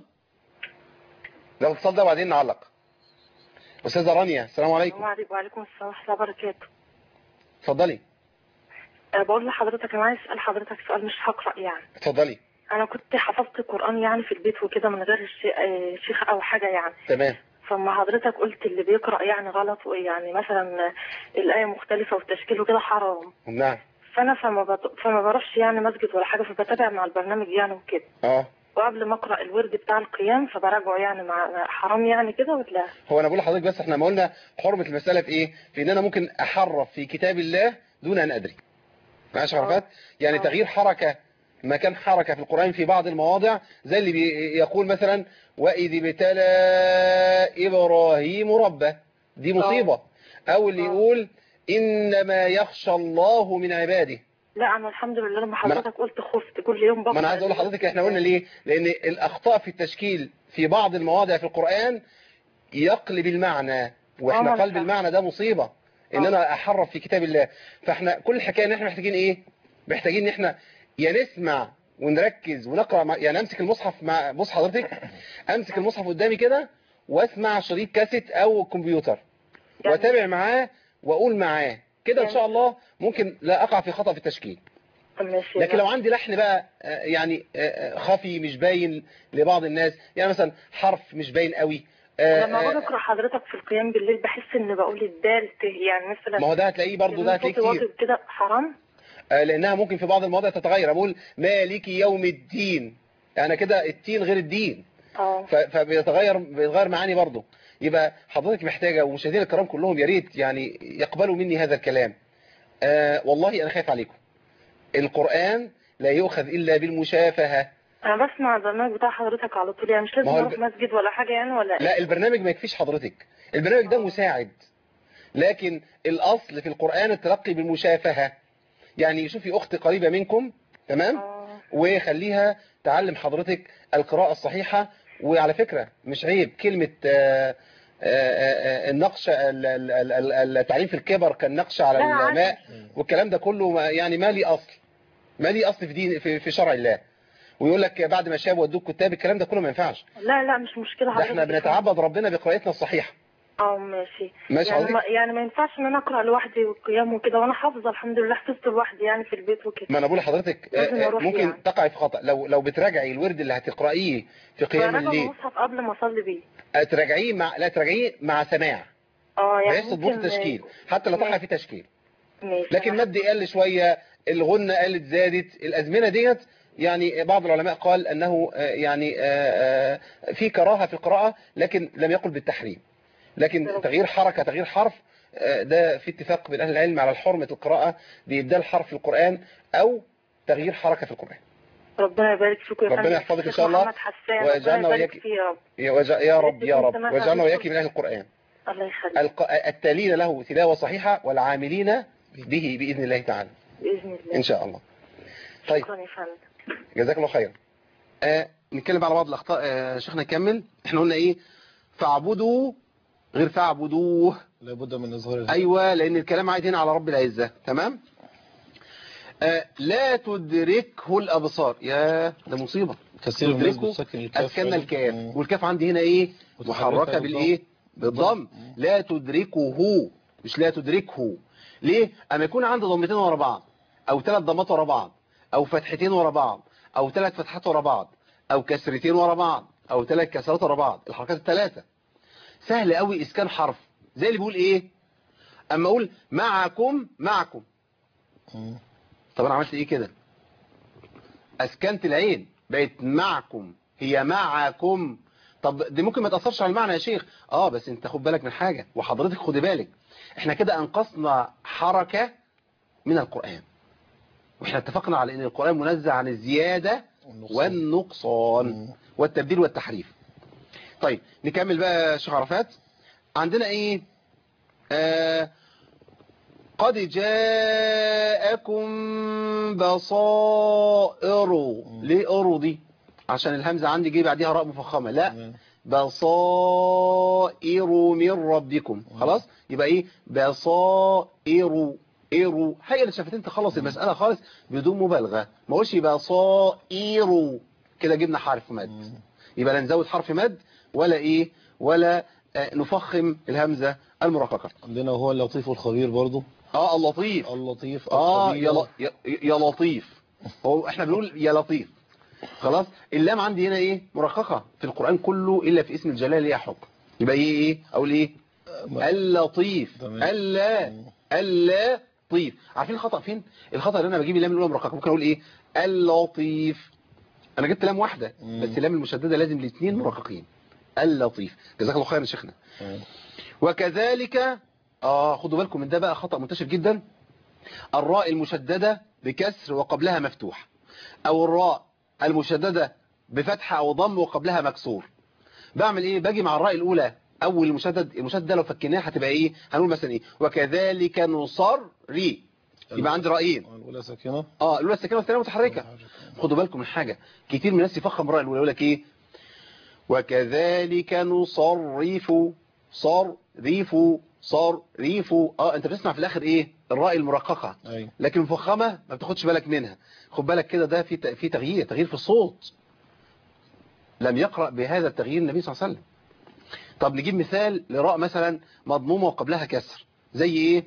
ناخد اتصال ده وبعدين نعلق استاذه رانيا السلام عليكم وعليكم وعليكم السلام ورحمة الله وبركاته اتفضلي أه بقول لحضرتك أنا عايز أسأل حضرتك سؤال مش هقرأ يعني اتفضلي أنا كنت حفظت القرآن يعني في البيت وكده من غير الشي- آه، شيخ أو حاجة يعني تمام فما حضرتك قلت اللي بيقرأ يعني غلط ويعني مثلا الآية مختلفة والتشكيل وكده حرام نعم فأنا فما, بط... فما بروحش يعني مسجد ولا حاجة فبتابع مع البرنامج يعني وكده اه وقبل ما أقرأ الورد بتاع القيام فبراجعه يعني مع حرام يعني كده ولا هو انا بقول لحضرتك بس احنا ما قلنا حرمه المساله في ايه في ان انا ممكن احرف في كتاب الله دون ان ادري معاش عرفات يعني تغيير حركه مكان حركه في القران في بعض المواضع زي اللي بيقول مثلا واذ ابتلى ابراهيم ربه دي مصيبه او اللي يقول انما يخشى الله من عباده لا أنا الحمد لله لما ما أنا- حضرتك قلت خفت كل يوم بقرأ ما انا عايز اقول لحضرتك احنا قلنا ليه لان الاخطاء في التشكيل في بعض المواضع في القرآن يقلب المعنى واحنا آه، قلب صح. المعنى ده مصيبة ان انا احرف في كتاب الله فاحنا كل الحكايه ان احنا محتاجين ايه محتاجين ان احنا يا نسمع ونركز ونقرا مع يعني امسك المصحف مع بص حضرتك امسك المصحف قدامي كده واسمع شريط كاسيت او كمبيوتر واتابع معاه واقول معاه كده ان شاء الله ممكن لا اقع في خطأ في التشكيل ماشي لكن لو عندي لحن بقى آه، يعني آه، آه، خفي مش باين لبعض الناس يعني مثلا حرف مش باين قوي آه، لما باجي آه، اقرا حضرتك في القيام بالليل بحس ان بقول الدال ت يعني مثلا ما هو ده هتلاقيه برضه ده هتلاقيه صوتي كتير واطي كده حرام آه، لانها ممكن في بعض المواضع تتغير اقول مالك يوم الدين انا كده التين غير الدين اه ف- فبيتغير بيتغير معاني برضه يبقى حضرتك محتاجه ومشاهدينا الكرام كلهم يا ريت يعني يقبلوا مني هذا الكلام آه والله انا خايف عليكم القرآن لا يؤخذ الا بالمشافهه انا بسمع البرنامج بتاع حضرتك على طول يعني مش لازم ما هو اروح الب- مسجد ولا حاجه يعني ولا لا البرنامج ما يكفيش حضرتك البرنامج ده مساعد لكن الأصل في القرآن التلقي بالمشافهة يعني شوفي أخت قريبة منكم تمام وخليها تعلم حضرتك القراءة الصحيحة وعلى فكرة مش عيب كلمة آه، آه، آه، النقش ال- ال- ال- ال- التعليم في الكبر كالنقش على لا، عادي. الماء والكلام ده كله ما- يعني ما لي أصل ما لي أصل في دين في في شرع الله ويقول لك بعد ما شاب ودوك كتاب الكلام ده كله ما ينفعش لا لا مش مشكله ده احنا حضرتك بنتعبد ربنا بقراءتنا الصحيحة اه ماشي ماشي يعني حضرتك؟ ما يعني ما ينفعش ان انا اقرا لوحدي والقيام وكده وانا حافظه الحمد لله حفظت لوحدي يعني في البيت وكده ما انا بقول لحضرتك آه، لازم آه، أروح ممكن يعني. تقعي في خطأ لو لو بتراجعي الورد اللي هتقرأيه في قيام براجع الليل المصحف قبل ما اصلي بيه آه، تراجعيه مع لا تراجعيه مع سماع اه يعني بحيث تضبط ممكن- التشكيل حتى لا تقع في تشكيل ماشي لكن مد قل شوية الغنة قلت زادت الأزمنة ديت يعني بعض العلماء قال أنه آه، يعني آه، آه، في كراهة في القراءة لكن لم يقل بالتحريم لكن تغيير حركة تغيير حرف آه، ده في اتفاق بين أهل العلم على حرمة القراءة بإبدال حرف في القرآن أو تغيير حركة في القرآن ربنا يبارك فيكم يا ربنا فندم. يحفظك إن الشيخ شاء الله محمد حسان ويجعلنا ربنا يبارك وإياك- فيه يا رب يا وج- يا رب يا رب سمعت واجعلنا حديث وإياك من أهل القرآن الله يخليك الق- التالين له تلاوة صحيحة والعاملين به بإذن الله تعالى باذن الله إن شاء الله طيب شكرا يا فندم جزاك الله خير آه نتكلم على بعض الأخطاء آه شيخنا نكمل احنا قلنا إيه فاعبدوا غير فاعبدوه لابد من إظهار الهدى. أيوة لأن الكلام عايد هنا على رب العزة تمام آه لا تدركه الأبصار يا ده مصيبة كثير من الناس تدركه بتسكن الكاف أسكننا فعلا. الكاف مم. والكاف عندي هنا إيه متحركة محركة بالضم. بالإيه بالضم لا تدركه مش لا تدركه ليه أما يكون عندي ضمتين ورا بعض أو ثلاث ضمات ورا بعض أو فتحتين ورا بعض أو ثلاث فتحات ورا بعض أو كسرتين ورا بعض أو ثلاث كسرات ورا بعض الحركات الثلاثة سهل قوي إسكان حرف زي اللي بيقول إيه أما أقول معكم معكم مم. طب أنا عملت إيه كده أسكنت العين بقت معكم هي معكم طب دي ممكن ما تأثرش على المعنى يا شيخ اه بس انت خد بالك من حاجة وحضرتك خد بالك احنا كده انقصنا حركة من القرآن واحنا اتفقنا على ان القرآن منزه عن الزيادة والنقصان والتبديل والتحريف طيب نكمل بقى يا شيخ عرفات عندنا ايه آه قد جاءكم بصائر ليه أرو دي عشان الهمزة عندي جه بعديها راء مفخمة لا بصائر من ربكم خلاص يبقى ايه بصائر ايرو حاجة الشفتين تخلص المسألة خالص بدون مبالغة ما قولش بصائر كده جبنا حرف مد يبقى لا نزود حرف مد ولا ايه ولا آه، نفخم الهمزة المرققة عندنا هو اللطيف والخبير برضو اه اللطيف اللطيف اه الخبير. يا, ل- يا, يا لطيف هو احنا بنقول يا لطيف خلاص اللام عندي هنا ايه مرققة في القرآن كله الا في اسم الجلال ليها حكم يبقى ايه ايه اقول ايه اللطيف تمام. الا اللطيف عارفين الخطأ فين الخطأ اللي انا بجيب اللام الاولى مرققة ممكن اقول ايه اللطيف انا جبت لام واحدة مم. بس اللام المشددة لازم الاثنين مرققين اللطيف جزاك الله خير يا شيخنا تمام. وكذلك اه خدوا بالكم من ده بقى خطأ منتشر جدا الراء المشددة بكسر وقبلها مفتوح او الراء المشددة بفتحة او ضم وقبلها مكسور بعمل ايه باجي مع الراء الاولى اول المشدد المشدد ده لو فكناها هتبقى ايه هنقول مثلا ايه وكذلك نصر ري يبقى عندي رأيين الأولى ساكنة اه الاولى الساكنه والثانيه متحركه خدوا بالكم من حاجه كتير من الناس يفخم الراء الاولى يقول لك ايه وكذلك نصرف صرف صرف اه انت بتسمع في الاخر ايه الراء المرققه أيوة لكن مفخمه ما بتاخدش بالك منها خد بالك كده ده في ت- في تغيير تغيير في الصوت لم يقرأ بهذا التغيير النبي صلى الله عليه وسلم طب نجيب مثال لراء مثلا مضمومه وقبلها كسر زي ايه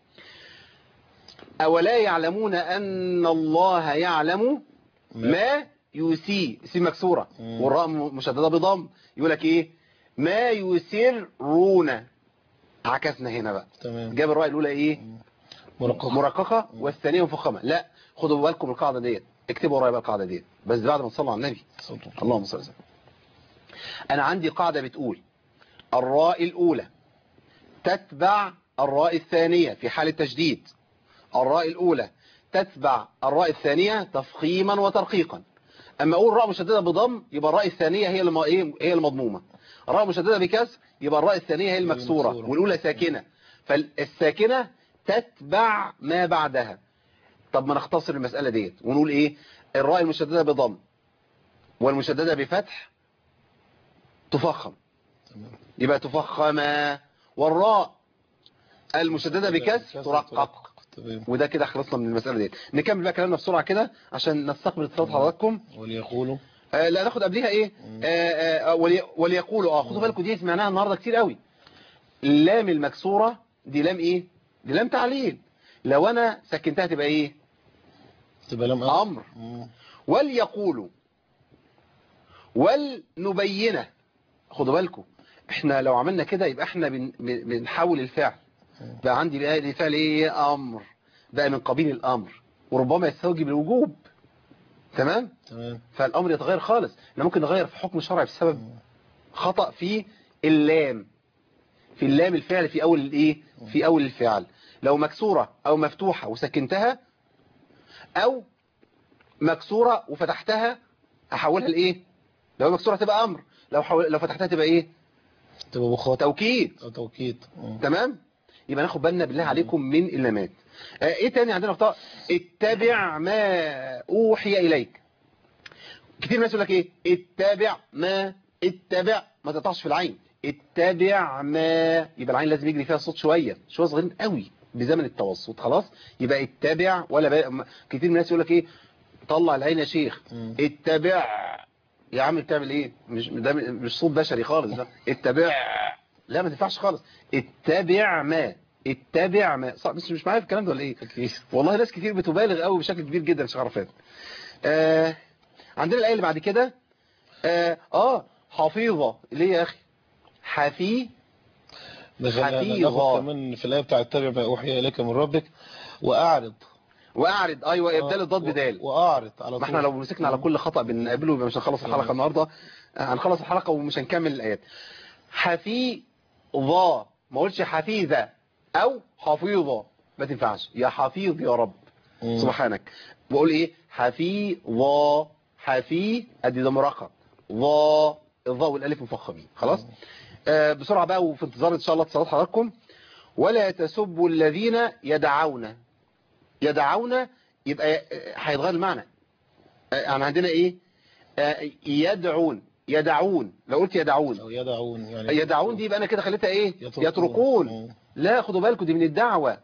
أولا يعلمون أن الله يعلم ما يسيء سي مكسورة مم. والراء م- مشددة بضم يقول لك إيه ما يسرون عكسنا هنا بقى تمام جاب الراء الأولى إيه مرققة مرققة والثانية مفخمة لا خدوا بالكم القاعدة ديت اكتبوا ورايا بقى القاعدة ديت بس بعد ما تصلوا على النبي صوت. اللهم صل وسلم أنا عندي قاعدة بتقول الراء الأولى تتبع الراء الثانية في حال التشديد الراء الأولى تتبع الراء الثانية تفخيما وترقيقا أما أقول راء مشددة بضم يبقى الراء الثانية هي الم... إيه؟ هي المضمومة راء مشددة بكسر يبقى الراء الثانية هي المكسورة المكسورة. والأولى ساكنة فالساكنة تتبع ما بعدها طب ما نختصر المسألة ديت ونقول إيه الراء المشددة بضم والمشددة بفتح تفخم تمام. يبقى تفخم والراء المشددة بكسر ترقق تمام وده كده خلصنا من المسألة دي نكمل بقى كلامنا بسرعة كده عشان نستقبل اتصالات حضراتكم وليقولوا آه لا ناخد قبلها ايه آه آه ولي وليقولوا اه خدوا بالكم دي سمعناها النهارده كتير قوي اللام المكسورة دي لام ايه دي لام تعليل لو انا سكنتها تبقى ايه تبقى لم امر مم. وليقولوا ولنبينه خدوا بالكم احنا لو عملنا كده يبقى احنا بن- بن- بنحول الفعل بقى عندي بقى الفعل ايه امر بقى من قبيل الامر وربما يستوجب الوجوب تمام تمام فالامر يتغير خالص احنا ممكن نغير في حكم شرعي بسبب خطأ في اللام في اللام الفعل في اول الايه في اول الفعل لو مكسورة او مفتوحة وسكنتها او مكسورة وفتحتها احولها لايه لو مكسورة تبقى امر لو حول... لو فتحتها تبقى ايه تبقى مخاطب توكيد أو توكيد مم. تمام يبقى ناخد بالنا بالله عليكم من اللامات آه، ايه تاني عندنا اخطاء اتبع ما اوحي اليك كتير ناس يقول لك ايه اتبع ما اتبع ما تقطعش في العين اتبع ما يبقى العين لازم يجري فيها الصوت شويه شويه صغيرين قوي بزمن التوسط خلاص يبقى اتبع ولا بقى كتير من الناس يقول لك ايه طلع العين يا شيخ مم. اتبع يا عم بتعمل ايه مش ده مش صوت بشري خالص ده اتبع لا ما تنفعش خالص اتبع ما اتبع ما صح بس مش معايا في الكلام ده ولا ايه أكيد والله ناس كتير بتبالغ قوي بشكل كبير جدا يا شيخ عرفات آه عندنا الايه اللي بعد كده اه, آه حفيظه ليه يا اخي حفي ده خلينا حفيظة. ناخد كمان في الآية بتاع اتبع ما أوحي إليك من ربك وأعرض واعرض ايوه ابدال الضاد و- بدال وأعرض على طول ما احنا لو مسكنا على كل خطأ بنقابله يبقى مش هنخلص الحلقة النهاردة آه، هنخلص الحلقة ومش هنكمل الآيات حفيظة ما قلتش حفيظة أو حفيظة ما تنفعش يا حفيظ يا رب مم. سبحانك بقول ايه حفيظة حفي ادي ده مرقم ظا الظاء والالف مفخمين خلاص آه بسرعة بقى وفي انتظار ان شاء الله اتصالات حضراتكم ولا تسبوا الذين يدعون يدعون يبقى هيتغير المعنى يعني عندنا ايه آه، يدعون يدعون لو قلت يدعون أو يدعون يعني يدعون دي يبقى انا كده خليتها ايه يتركون. يتركون لا خدوا بالكم دي من الدعوة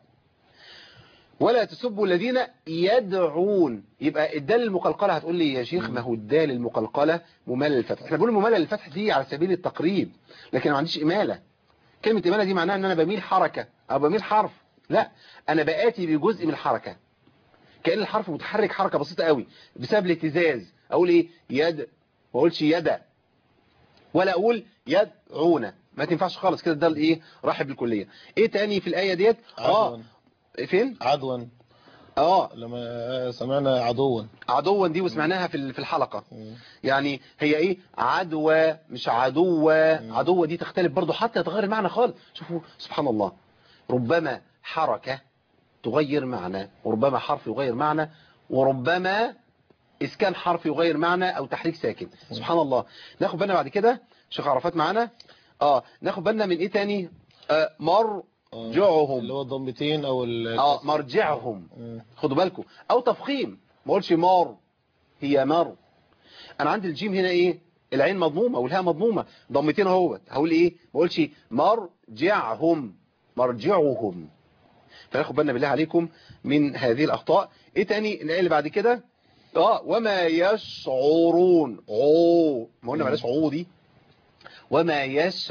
ولا تسبوا الذين يدعون يبقى الدال المقلقلة هتقول لي يا شيخ ما هو الدال المقلقلة مملة للفتح احنا بنقول مملة للفتح دي على سبيل التقريب لكن ما عنديش إمالة كلمة إمالة دي معناها ان انا بميل حركة او بميل حرف لا انا بآتي بجزء من الحركة كأن الحرف متحرك حركة بسيطة قوي بسبب الاهتزاز اقول ايه يد ما اقولش يدا ولا اقول يدعون ما تنفعش خالص كده ده الايه راحب بالكليه ايه تاني في الايه ديت اه عدوا فين عدوا اه لما سمعنا عدوا عدوا دي وسمعناها في ال- في الحلقه يعني هي ايه عدوى مش عدوى عدوى دي تختلف برضو حتى يتغير المعنى خالص شوفوا سبحان الله ربما حركه تغير معنى وربما حرف يغير معنى وربما اسكان حرف يغير معنى او تحريك ساكن سبحان الله ناخد بالنا بعد كده شيخ عرفات معانا اه ناخد بالنا من ايه تاني آه مرجعهم اللي هو الضمتين او ال اه مرجعهم خدوا بالكم او تفخيم ما اقولش مار هي مار انا عندي الجيم هنا ايه العين مضمومه والهاء مضمومه ضمتين اهوت هقول ايه ما اقولش مرجعهم مرجعهم فناخد بالنا بالله عليكم من هذه الاخطاء ايه تاني الايه اللي بعد كده اه وما يشعرون عو ما قلنا بلاش عو دي وما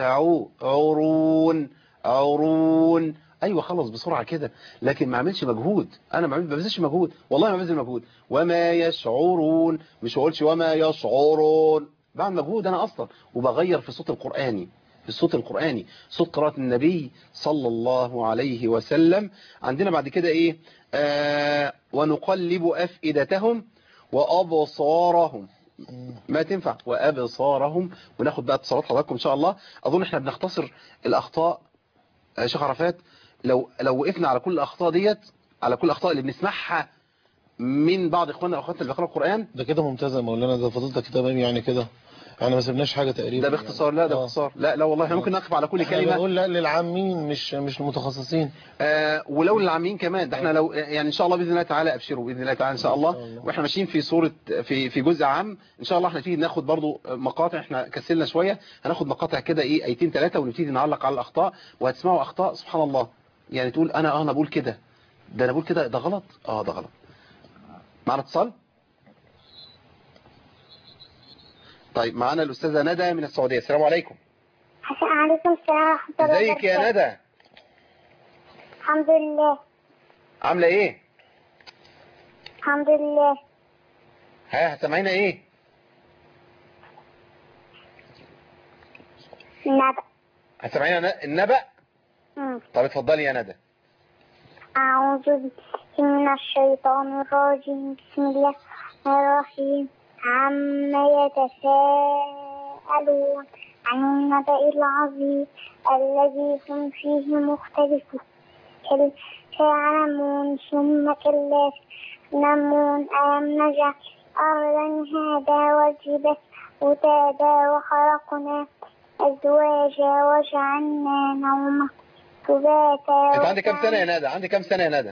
يشعرون عرون ايوه خلص بسرعه كده لكن ما اعملش مجهود انا ما ببذلش مجهود والله ما ببذل مجهود وما يشعرون مش بقولش وما يشعرون بعمل مجهود انا اصلا وبغير في الصوت القراني في الصوت القرآني صوت قراءة النبي صلى الله عليه وسلم عندنا بعد كده ايه آه ونقلب أفئدتهم وأبصارهم ما تنفع وأبصارهم وناخد بقى اتصالات حضراتكم إن شاء الله أظن إحنا بنختصر الأخطاء يا شيخ عرفات لو لو وقفنا على كل الأخطاء ديت على كل الأخطاء اللي بنسمعها من بعض إخواننا وأخواتنا اللي بيقرأوا القرآن ده كده ممتاز يا مولانا ده فضلتك تمام يعني كده يعني ما سبناش حاجة تقريبا ده باختصار لا ده باختصار لا لا والله احنا ممكن نقف على كل احنا كلمة بنقول لا للعامين مش مش المتخصصين آه ولو للعامين كمان ده احنا لو يعني ان شاء الله باذن الله تعالى ابشروا باذن الله تعالى ان شاء الله واحنا ماشيين في صوره في في جزء عام ان شاء الله احنا نبتدي ناخد برضو مقاطع احنا كسلنا شويه هناخد مقاطع كده ايه ايتين ثلاثه ونبتدي نعلق على الاخطاء وهتسمعوا اخطاء سبحان الله يعني تقول انا اه انا بقول كده ده انا بقول كده ده غلط اه ده غلط معنا اتصال طيب معانا الاستاذه ندى من السعوديه السلام عليكم عليكم السلام ورحمة الله ازيك يا ندى الحمد لله عامله ايه الحمد لله ها سامعينا ايه النبأ هتسمعينا النبأ مم. طب اتفضلي يا ندى أعوذ بالله من الشيطان الرجيم بسم الله الرحيم عما يتساءلون عن النبأ العظيم الذي هم فيه مختلفون كلا سيعلمون ثم كلا سيعلمون ألم نجعل أرضا هذا والجبال أتادا وخلقنا أزواجا وجعلنا نومكم سباتا انت عندك كام سنة يا ندى عندك كام سنة يا ندى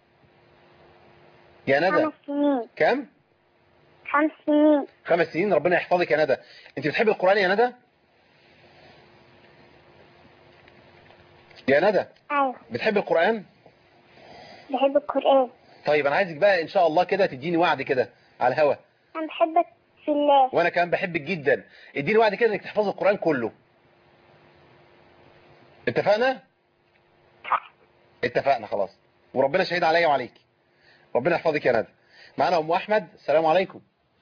يا ندى خمس سنين كام خمس سنين خمس سنين ربنا يحفظك يا ندى انت بتحب القرآن يا ندى يا ندى أيوة بتحب القرآن بحب القرآن طيب انا عايزك بقى ان شاء الله كده تديني وعد كده على الهوا أنا بحبك في الله وانا كمان بحبك جدا اديني وعد كده انك تحفظ القرآن كله اتفقنا اتفقنا خلاص وربنا شهيد عليا وعليك ربنا يحفظك يا ندى معانا ام احمد السلام عليكم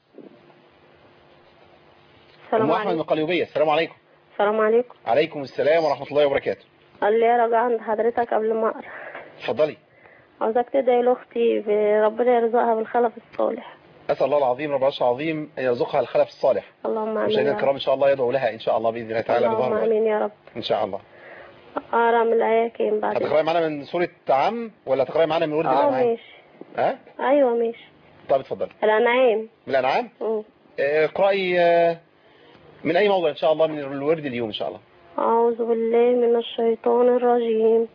السلام ام احمد من عليكم القليوبيه السلام عليكم السلام عليكم عليكم السلام ورحمه الله وبركاته قال لي راجع عند حضرتك قبل ما اقرا اتفضلي عاوزك تدعي لاختي ربنا يرزقها بالخلف الصالح اسال الله العظيم رب العرش العظيم ان يرزقها الخلف الصالح اللهم امين مشاهدينا يا الكرام رب ان شاء الله يدعو لها ان شاء الله باذن الله تعالى اللهم بظهر الغيب. امين يا رب ان شاء الله اقرا من الايه كام بعدين هتقراي معانا من سوره عم ولا هتقراي معانا من ورد اه الانعام ماشي ها ايوه ماشي طب اتفضلي الانعام من الانعام مم. آه، اقراي آه، من اي موضع ان شاء الله من الورد اليوم ان شاء الله أعوذ بالله من الشيطان الرجيم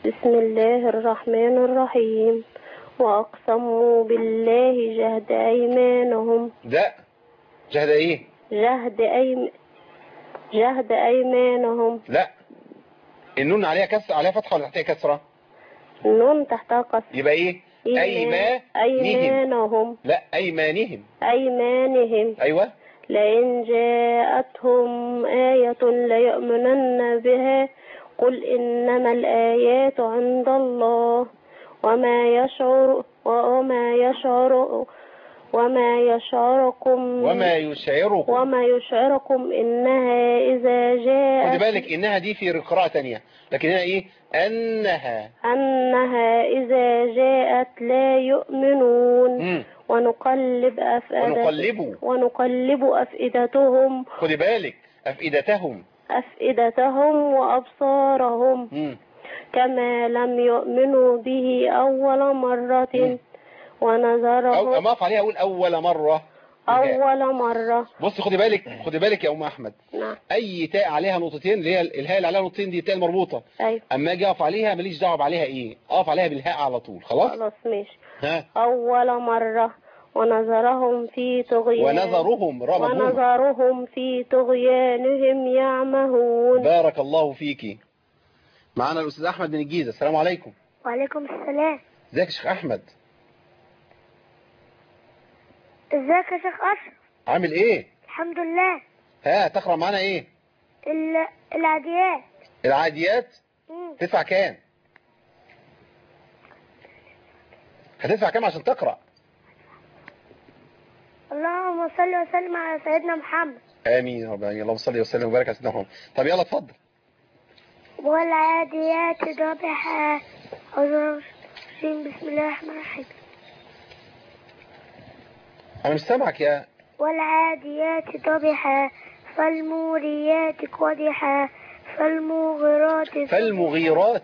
بسم الله الرحمن الرحيم وأقسموا بالله جهد أيمانهم ده جهد ايه جهد أيم جهد أيمانهم لا النون عليها كسر عليها فتحه ولا تحتها كسره النون تحتها قصر يبقى ايه ايمانهم أيمانهم لا ايمانهم أيمانهم ايوه لئن جاءتهم آية ليؤمنن بها قل إنما الآيات عند الله وما يشعر وما يشعر وما يشعركم وما يشعركم وما يشعركم إنها إذا خدي جاءت بالك انها دي في قراءة تانية لكن هنا ايه انها أنها إذا جاءت لا يؤمنون مم. ونقلب أفئدة ونقلب ونقلب أفئدتهم خدي بالك افئدتهم أفئدتهم وأبصارهم مم. كما لم يؤمنوا به أول مرة ونذرهم او ما اقف عليها اقول اول مرة أول مرة بص خدي بالك خدي بالك يا ام احمد نعم اي تاء عليها نقطتين اللي هي الهاء اللي عليها نقطتين دي التاء المربوطة أيوة اما اجي اقف عليها ماليش دعوه عليها ايه اقف عليها بالهاء على طول خلاص خلاص ماشي ها أول مرة ونذرهم في طغيان ونذرهم را مضمومة. ونذرهم في طغيانهم يعمهون بارك الله فيكي معانا الاستاذ احمد من الجيزه السلام عليكم وعليكم السلام ازيك يا شيخ احمد ازيك يا شيخ أشرف عامل ايه الحمد لله ها تقرا معانا ايه ال- العاديات العاديات مم. تدفع كام هتدفع كام عشان تقرا اللهم صل وسلم على سيدنا محمد امين يا رب العالمين اللهم صل وسلم وبارك على سيدنا محمد طب يلا اتفضل والعاديات ضبحا أعوذ بسم الله الرحمن الرحيم انا مش سامعك يا والعاديات ضبحا فالموريات قدحا فالمغيرات فالمغيرات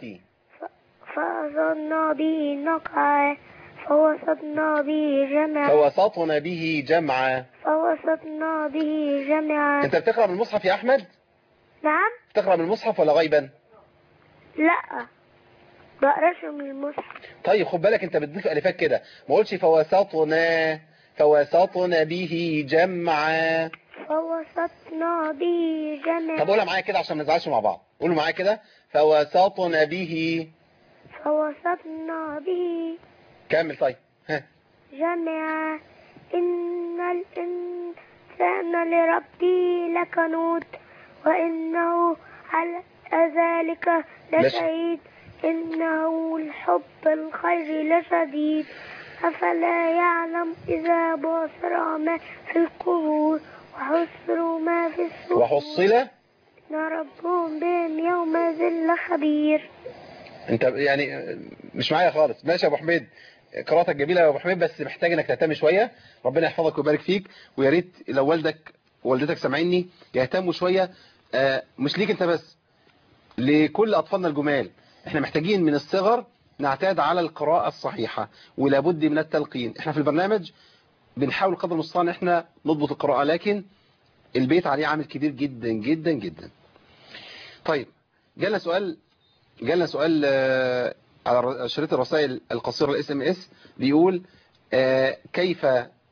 فأظن به نقعا فوسطنا به جمعا فوسطنا به جمعا فوسطنا به جمعا انت بتقرا من المصحف يا احمد نعم بتقرا من المصحف ولا غيبا لا بقراش من المصحف طيب خد بالك انت بتضيف الفات كده ما قلتش فوسطنا فوسطنا به جمعا فوسطنا به جمعا طب قولها معايا كده عشان ما نزعلش مع بعض قولوا معايا كده فوسطنا به فوسطنا به كمل طيب ها جمعا إن الإنسان لربه لكنود وإنه على ذلك لشهيد إنه الحب الخير لشديد أفلا يعلم إذا بصر ما في القبور وحصر ما في الصدور وحصل إن ربهم بهم يومئذ لخبير انت يعني مش معايا خالص ماشي يا ابو حميد قراءتك جميله يا ابو حميد بس محتاج انك تهتم شويه ربنا يحفظك ويبارك فيك ويا ريت لو والدك ووالدتك سامعيني يهتموا شويه آه، مش ليك انت بس لكل اطفالنا الجمال احنا محتاجين من الصغر نعتاد على القراءه الصحيحه ولابد من التلقين احنا في البرنامج بنحاول قدر المستطاع ان احنا نضبط القراءه لكن البيت عليه عامل كبير جدا جدا جدا طيب جالنا سؤال جالنا سؤال آه، على شريط الرسائل القصيرة الاس ام اس بيقول آه، كيف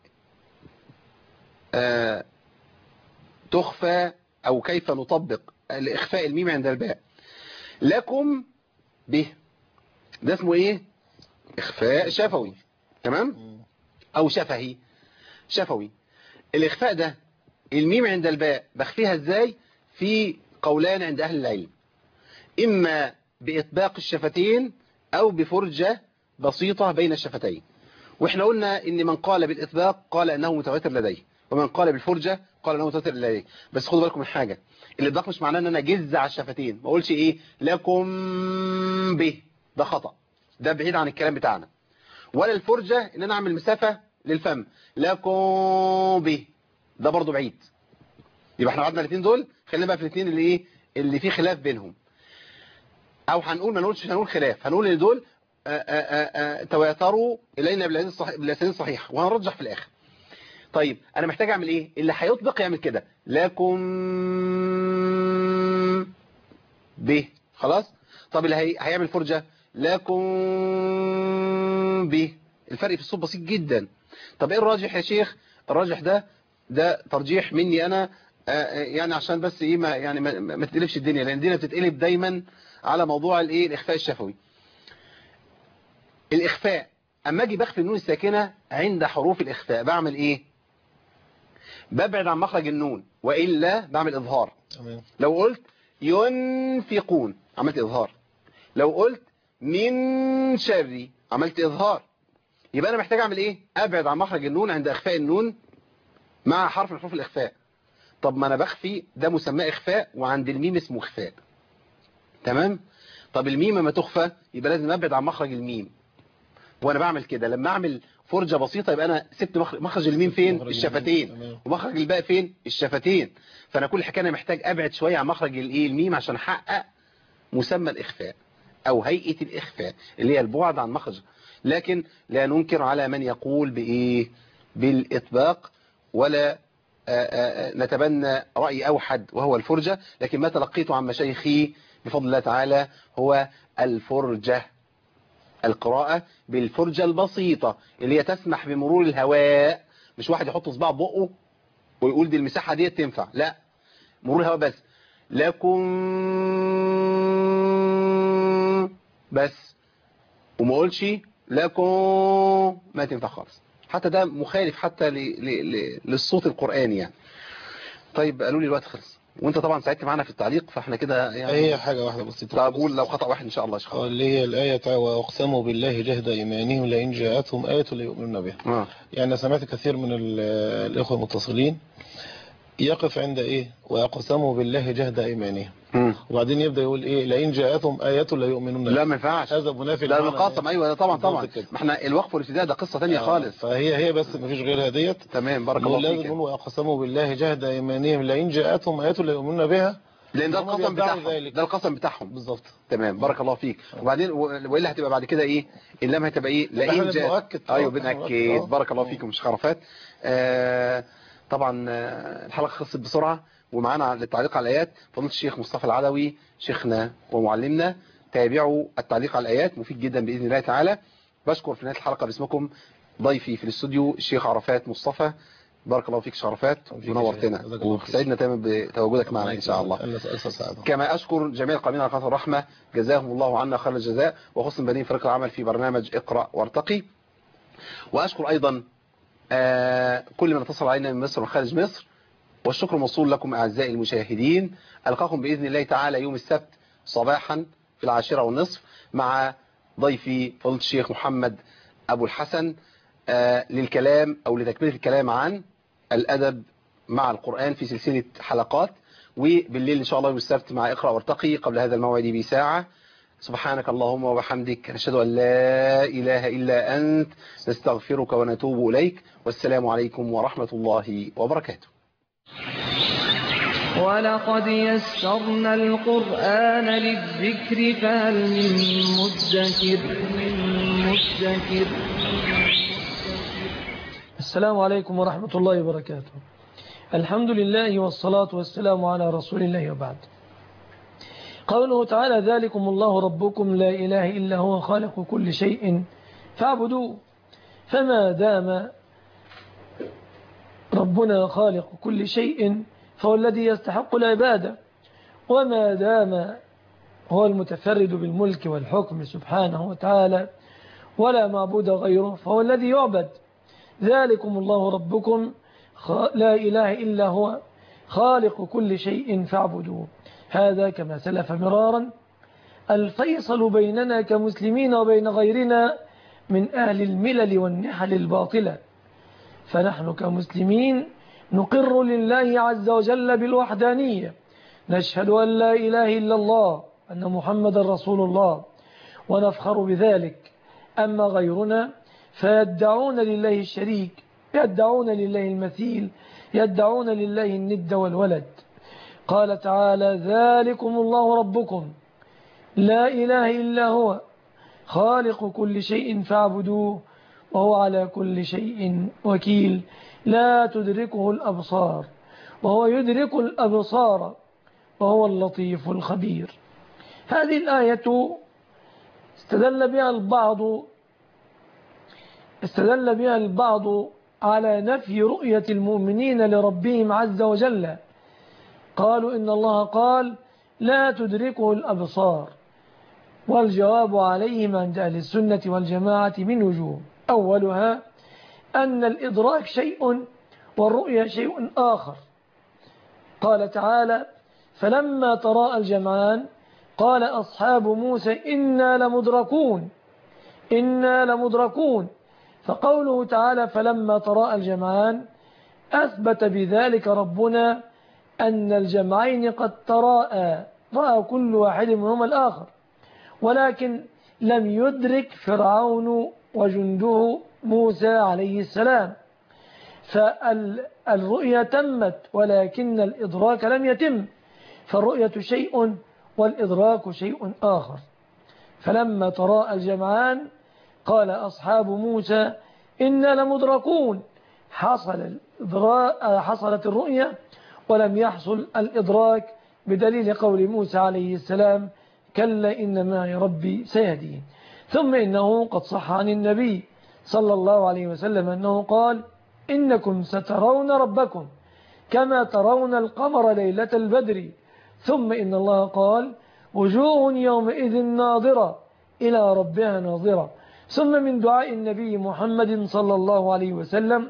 آه، تخفى او كيف نطبق الاخفاء الميم عند الباء لكم به ده اسمه ايه اخفاء شفوي تمام او شفهي شفوي الاخفاء ده الميم عند الباء بخفيها ازاي في قولان عند اهل العلم اما باطباق الشفتين او بفرجة بسيطة بين الشفتين واحنا قلنا ان من قال بالاطباق قال انه متواتر لديه ومن قال بالفرجة قال انه متواتر لديه بس خدوا بالكم من حاجة الاطباق مش معناه ان انا جز على الشفتين ما اقولش ايه لكم به ده خطأ ده بعيد عن الكلام بتاعنا ولا الفرجة ان انا اعمل مسافة للفم لكم به ده برضو بعيد يبقى احنا قعدنا الاثنين دول خلينا بقى في الاثنين اللي ايه اللي فيه خلاف بينهم او هنقول ما نقولش هنقول خلاف هنقول ان دول آآ آآ آآ تواتروا الينا بالاسانيد الصحيح بالاسانيد الصحيحه وهنرجح في الاخر طيب انا محتاج اعمل ايه اللي هيطبق يعمل كده لكم به خلاص طب اللي هي... هيعمل فرجه لكم به الفرق في الصوت بسيط جدا طب ايه الراجح يا شيخ الراجح ده ده ترجيح مني انا آه، آه، يعني عشان بس ايه ما يعني ما, ما تقلبش الدنيا لان الدنيا بتتقلب دايما على موضوع الايه الاخفاء الشفوي الاخفاء اما اجي بخفي النون الساكنه عند حروف الاخفاء بعمل ايه ببعد عن مخرج النون والا بعمل اظهار تمام لو قلت ينفقون عملت إظهار لو قلت من شر عملت إظهار يبقى أنا محتاج أعمل إيه أبعد عن مخرج النون عند إخفاء النون مع حرف من حروف الإخفاء طب ما أنا بخفي ده مسمى إخفاء وعند الميم اسمه إخفاء تمام طب الميم لما تخفى يبقى لازم أبعد عن مخرج الميم وأنا بعمل كده لما أعمل فرجة بسيطة يبقى أنا سبت مخرج, مخرج الميم فين مخرج الشفتين الميم، تمام. ومخرج الباء فين الشفتين فانا كل حكايه انا محتاج ابعد شويه عن مخرج الايه الميم عشان احقق مسمى الاخفاء او هيئه الاخفاء اللي هي البعد عن مخرج لكن لا ننكر على من يقول بايه بالاطباق ولا آه، آه، نتبنى راي اوحد وهو الفرجه لكن ما تلقيته عن مشايخي بفضل الله تعالى هو الفرجه القراءة بالفرجة البسيطة اللي هي تسمح بمرور الهواء مش واحد يحط صباع بقه ويقول دي المساحة دي تنفع لا مرور الهواء بس لكم بس وما قولش لكم ما تنفع خالص حتى ده مخالف حتى ل... ل... ل... للصوت القرآني يعني طيب قالوا لي الوقت خلص وانت طبعا ساعدت معانا في التعليق فاحنا كده يعني هي حاجة واحدة بسيطة طب قول لو خطأ واحد ان شاء الله يا شيخ اللي هي الآية بتاع وأقسموا بالله جهد إيمانهم لئن جاءتهم آية ليؤمنون بها آه. يعني سمعت كثير من ال- الإخوة المتصلين يقف عند إيه وأقسموا بالله جهد إيمانهم مم. وبعدين يبدأ يقول إيه لئن جاءتهم آية ليؤمنون لا ما ينفعش هذا منافي لا للمعنى. القاسم ايوه طبعا طبعا بالظبط كده. ما احنا الوقف والابتداء ده قصة تانية آه، خالص فهي هي بس ما فيش غيرها ديت تمام بارك نقول الله لازم فيك نقول وأقسموا بالله جهد إيمانهم لئن جاءتهم آية ليؤمنون بها لان ده هم القسم بيدعوا بتاعهم ذلك. ده القسم بتاعهم بالظبط تمام بارك الله فيك وبعدين و- والا هتبقى بعد كده ايه اللام هتبقى ايه احنا لئن جاء بنؤكد طبعا، ايوه احنا بنأكد بنؤكد، اه. بارك الله فيكم مش خرافات آه طبعا آه، الحلقه خلصت بسرعه ومعانا للتعليق على الايات فضيله الشيخ مصطفى العدوي شيخنا ومعلمنا تابعوا التعليق على الايات مفيد جدا باذن الله تعالى بشكر في نهايه الحلقه باسمكم ضيفي في الاستوديو الشيخ عرفات مصطفى بارك الله فيك يا شيخ عرفات فيك يا ونورتنا شيخ. جزاك الله خير. وسعدنا تماما بتواجدك معنا ان شاء الله الله سعادة كما أشكر جميع القائمين على قناة الرحمة جزاهم الله عنا خير الجزاء وخصم بنين فريق العمل في برنامج اقرأ وارتقي وأشكر أيضا آه، كل من اتصل علينا من مصر وخارج مصر والشكر موصول لكم أعزائي المشاهدين ألقاكم بإذن الله تعالى يوم السبت صباحا في العاشرة والنصف مع ضيفي فضيلة الشيخ محمد أبو الحسن آه، للكلام أو لتكملة الكلام عن الأدب مع القرآن في سلسلة حلقات وبالليل إن شاء الله يوم السبت مع اقرأ وارتقي قبل هذا الموعد بساعة سبحانك اللهم وبحمدك نشهد أن لا إله إلا أنت نستغفرك ونتوب إليك والسلام عليكم ورحمة الله وبركاته ولقد يسرنا القرآن للذكر فهل من مدكر من مدكر السلام عليكم ورحمة الله وبركاته الحمد لله والصلاة والسلام على رسول الله وبعد قوله تعالى ذلكم الله ربكم لا إله إلا هو خالق كل شيء فاعبدوه فما دام ربنا خالق كل شيء فهو الذي يستحق العبادة وما دام هو المتفرد بالملك والحكم سبحانه وتعالى ولا معبود غيره فهو الذي يعبد ذلكم الله ربكم لا إله إلا هو خالق كل شيء فاعبدوه هذا كما سلف مرارا الفيصل بيننا كمسلمين وبين غيرنا من أهل الملل والنحل الباطلة فنحن كمسلمين نقر لله عز وجل بالوحدانية نشهد أن لا إله إلا الله أن محمد رسول الله ونفخر بذلك أما غيرنا فيدعون لله الشريك يدعون لله المثيل يدعون لله الند والولد قال تعالى ذلكم الله ربكم لا إله إلا هو خالق كل شيء فاعبدوه وهو على كل شيء وكيل لا تدركه الأبصار وهو يدرك الأبصار وهو اللطيف الخبير هذه الآية استدل بها البعض استدل بها البعض على نفي رؤية المؤمنين لربهم عز وجل قالوا إن الله قال لا تدركه الأبصار والجواب عليهم عند أهل السنة والجماعة من وجوه أولها أن الإدراك شيء والرؤية شيء آخر قال تعالى فلما تراءى الجمعان قال أصحاب موسى إنا لمدركون إنا لمدركون فقوله تعالى فلما تراءى الجمعان أثبت بذلك ربنا أن الجمعين قد تراءى رأى كل واحد منهما الآخر ولكن لم يدرك فرعون وجنده موسى عليه السلام فالرؤية تمت ولكن الإدراك لم يتم فالرؤية شيء والإدراك شيء آخر فلما تراءى الجمعان قال أصحاب موسى إنا لمدركون حصل حصلت الرؤية ولم يحصل الإدراك بدليل قول موسى عليه السلام كلا إن معي ربي سيهدين ثم إنه قد صح عن النبي صلى الله عليه وسلم أنه قال إنكم سترون ربكم كما ترون القمر ليلة البدر ثم إن الله قال وجوه يومئذ ناظرة إلى ربها ناظرة ثم من دعاء النبي محمد صلى الله عليه وسلم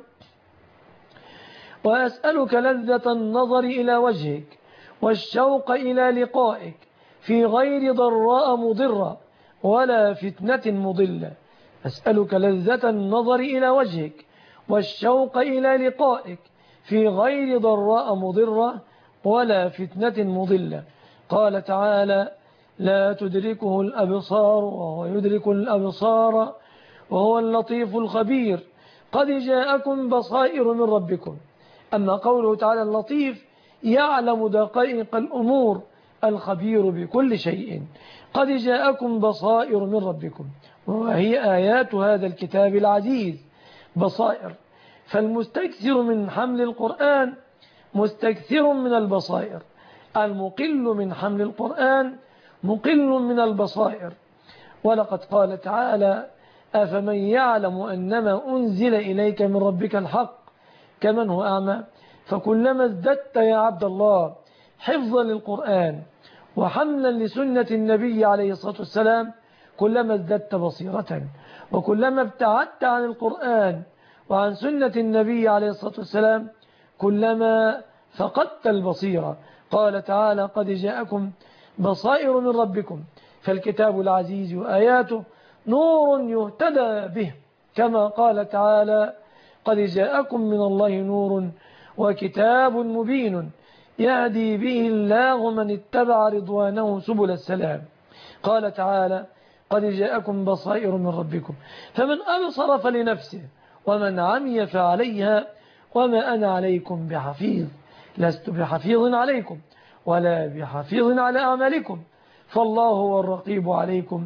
وأسألك لذة النظر إلى وجهك والشوق إلى لقائك في غير ضراء مضرة ولا فتنة مضلة أسألك لذة النظر إلى وجهك والشوق إلى لقائك في غير ضراء مضرة ولا فتنة مضلة قال تعالى لا تدركه الأبصار وهو يدرك الأبصار وهو اللطيف الخبير قد جاءكم بصائر من ربكم أما قوله تعالى اللطيف يعلم دقائق الأمور الخبير بكل شيء قد جاءكم بصائر من ربكم وهي آيات هذا الكتاب العزيز بصائر فالمستكثر من حمل القرآن مستكثر من البصائر المقل من حمل القرآن مقل من البصائر ولقد قال تعالى أفمن يعلم أنما أنزل إليك من ربك الحق كمن هو أعمى فكلما ازددت يا عبد الله حفظا للقرآن وحملا لسنة النبي عليه الصلاة والسلام كلما ازددت بصيرة وكلما ابتعدت عن القرآن وعن سنة النبي عليه الصلاة والسلام كلما فقدت البصيرة قال تعالى قد جاءكم بصائر من ربكم فالكتاب العزيز وآياته نور يهتدى به كما قال تعالى قد جاءكم من الله نور وكتاب مبين يهدي به الله من اتبع رضوانه سبل السلام قال تعالى قد جاءكم بصائر من ربكم فمن أبصر فلنفسه ومن عمي فعليها وما أنا عليكم بحفيظ لست بحفيظ عليكم ولا بحفيظ على أعمالكم فالله هو الرقيب عليكم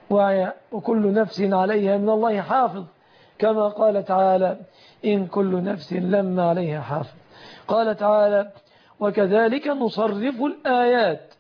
وكل نفس عليها من الله حافظ كما قال تعالى إن كل نفس لما عليها حافظ قال تعالى وكذلك نصرف الآيات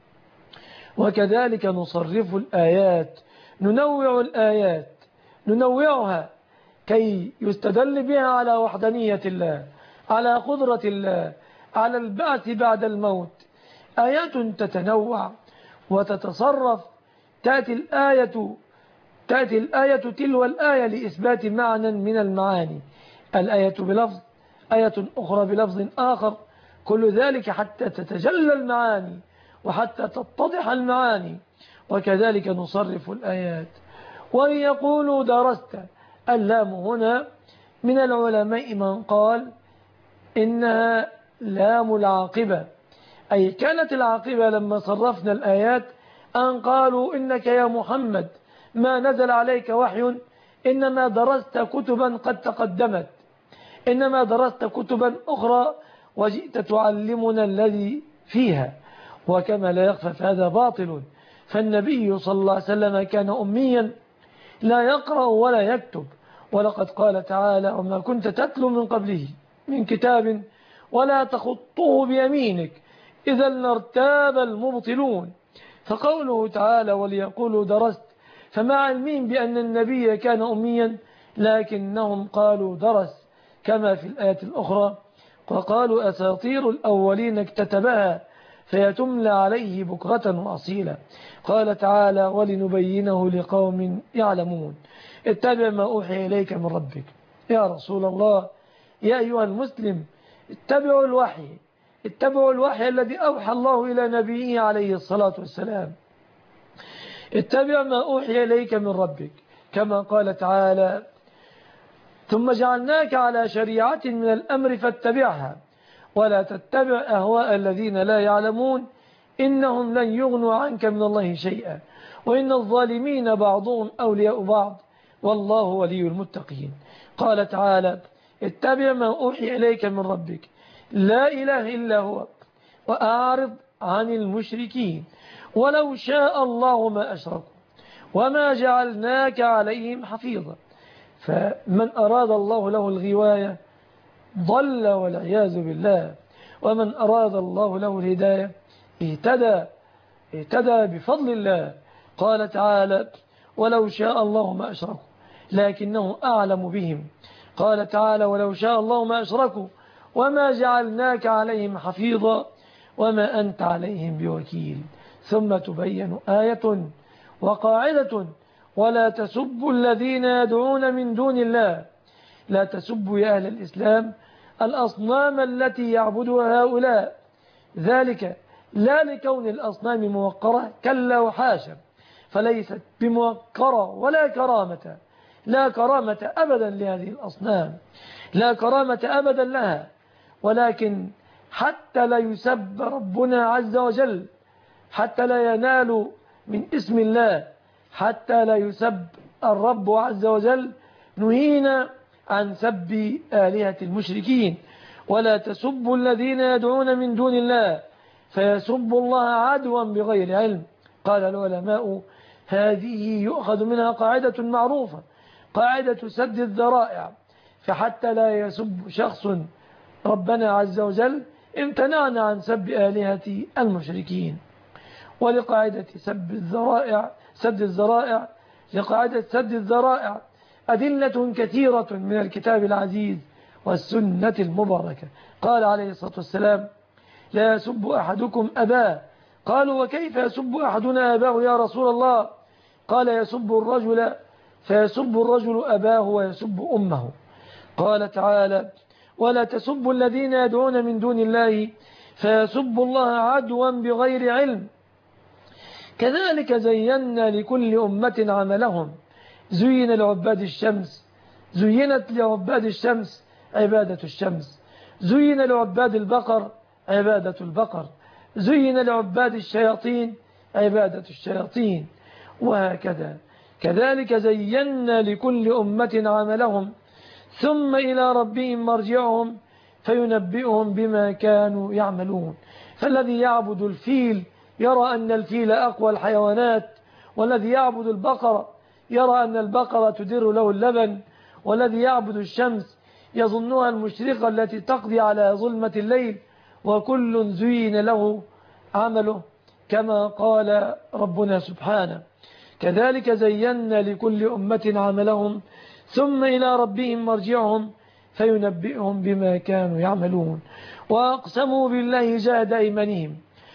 وكذلك نصرف الآيات ننوع الآيات ننوعها كي يستدل بها على وحدانية الله على قدرة الله على البعث بعد الموت آيات تتنوع وتتصرف تأتي الآية تأتي الآية تلو الآية لإثبات معنى من المعاني الآية بلفظ آية أخرى بلفظ آخر كل ذلك حتى تتجلى المعاني وحتى تتضح المعاني وكذلك نصرف الآيات وإن يقولوا درست اللام هنا من العلماء من قال إنها لام العاقبة أي كانت العاقبة لما صرفنا الآيات أن قالوا إنك يا محمد ما نزل عليك وحي إنما درست كتبا قد تقدمت إنما درست كتبا أخرى وجئت تعلمنا الذي فيها وكما لا يخفى هذا باطل فالنبي صلى الله عليه وسلم كان أميا لا يقرأ ولا يكتب ولقد قال تعالى وما كنت تتلو من قبله من كتاب ولا تخطه بيمينك إذا لارتاب المبطلون فقوله تعالى وليقولوا درست فمع علمهم بأن النبي كان أميا لكنهم قالوا درس كما في الآية الأخرى وقالوا أساطير الأولين اكتتبها فيتملى عليه بكرة وأصيلا قال تعالى ولنبينه لقوم يعلمون اتبع ما أوحي إليك من ربك يا رسول الله يا أيها المسلم اتبعوا الوحي اتبعوا الوحي الذي أوحى الله إلى نبيه عليه الصلاة والسلام اتبع ما أوحي إليك من ربك كما قال تعالى ثم جعلناك على شريعة من الأمر فاتبعها ولا تتبع أهواء الذين لا يعلمون إنهم لن يغنوا عنك من الله شيئا وإن الظالمين بعضهم أولياء بعض والله ولي المتقين قال تعالى اتبع ما أوحي إليك من ربك لا إله إلا هو وأعرض عن المشركين ولو شاء الله ما أشركوا وما جعلناك عليهم حفيظا فمن أراد الله له الغواية ضل والعياذ بالله ومن أراد الله له الهداية اهتدى اهتدى بفضل الله قال تعالى ولو شاء الله ما أشركوا لكنه أعلم بهم قال تعالى ولو شاء الله ما أشركوا وما جعلناك عليهم حفيظا وما أنت عليهم بوكيل ثم تبين آية وقاعدة ولا تسبوا الذين يدعون من دون الله لا تسبوا يا أهل الإسلام الأصنام التي يعبدها هؤلاء ذلك لا لكون الأصنام موقرة كلا وحاشا فليست بموقرة ولا كرامة لا كرامة أبدا لهذه الأصنام لا كرامة أبدا لها ولكن حتى لا يسب ربنا عز وجل حتى لا ينال من اسم الله حتى لا يسب الرب عز وجل نهينا عن سب آلهة المشركين ولا تسبوا الذين يدعون من دون الله فيسبوا الله عدوا بغير علم قال العلماء هذه يؤخذ منها قاعدة معروفة قاعدة سد الذرائع فحتى لا يسب شخص ربنا عز وجل امتنعنا عن سب آلهة المشركين ولقاعدة سب الذرائع سد الذرائع لقاعدة سد الذرائع أدلة كثيرة من الكتاب العزيز والسنة المباركة قال عليه الصلاة والسلام لا يسب أحدكم أباه قالوا وكيف يسب أحدنا أباه يا رسول الله قال يسب الرجل فيسب الرجل أباه ويسب أمه قال تعالى ولا تسبوا الذين يدعون من دون الله فيسبوا الله عدوا بغير علم كذلك زينا لكل أمة عملهم زين لعباد الشمس زينت لعباد الشمس عبادة الشمس زين لعباد البقر عبادة البقر زين لعباد الشياطين عبادة الشياطين وهكذا كذلك زينا لكل أمة عملهم ثم إلى ربهم مرجعهم فينبئهم بما كانوا يعملون فالذي يعبد الفيل يرى أن الفيل أقوى الحيوانات والذي يعبد البقرة يرى أن البقرة تدر له اللبن والذي يعبد الشمس يظنها المشرقة التي تقضي على ظلمة الليل وكل زين له عمله كما قال ربنا سبحانه كذلك زينا لكل أمة عملهم ثم إلى ربهم مرجعهم فينبئهم بما كانوا يعملون وأقسموا بالله جهد أيمانهم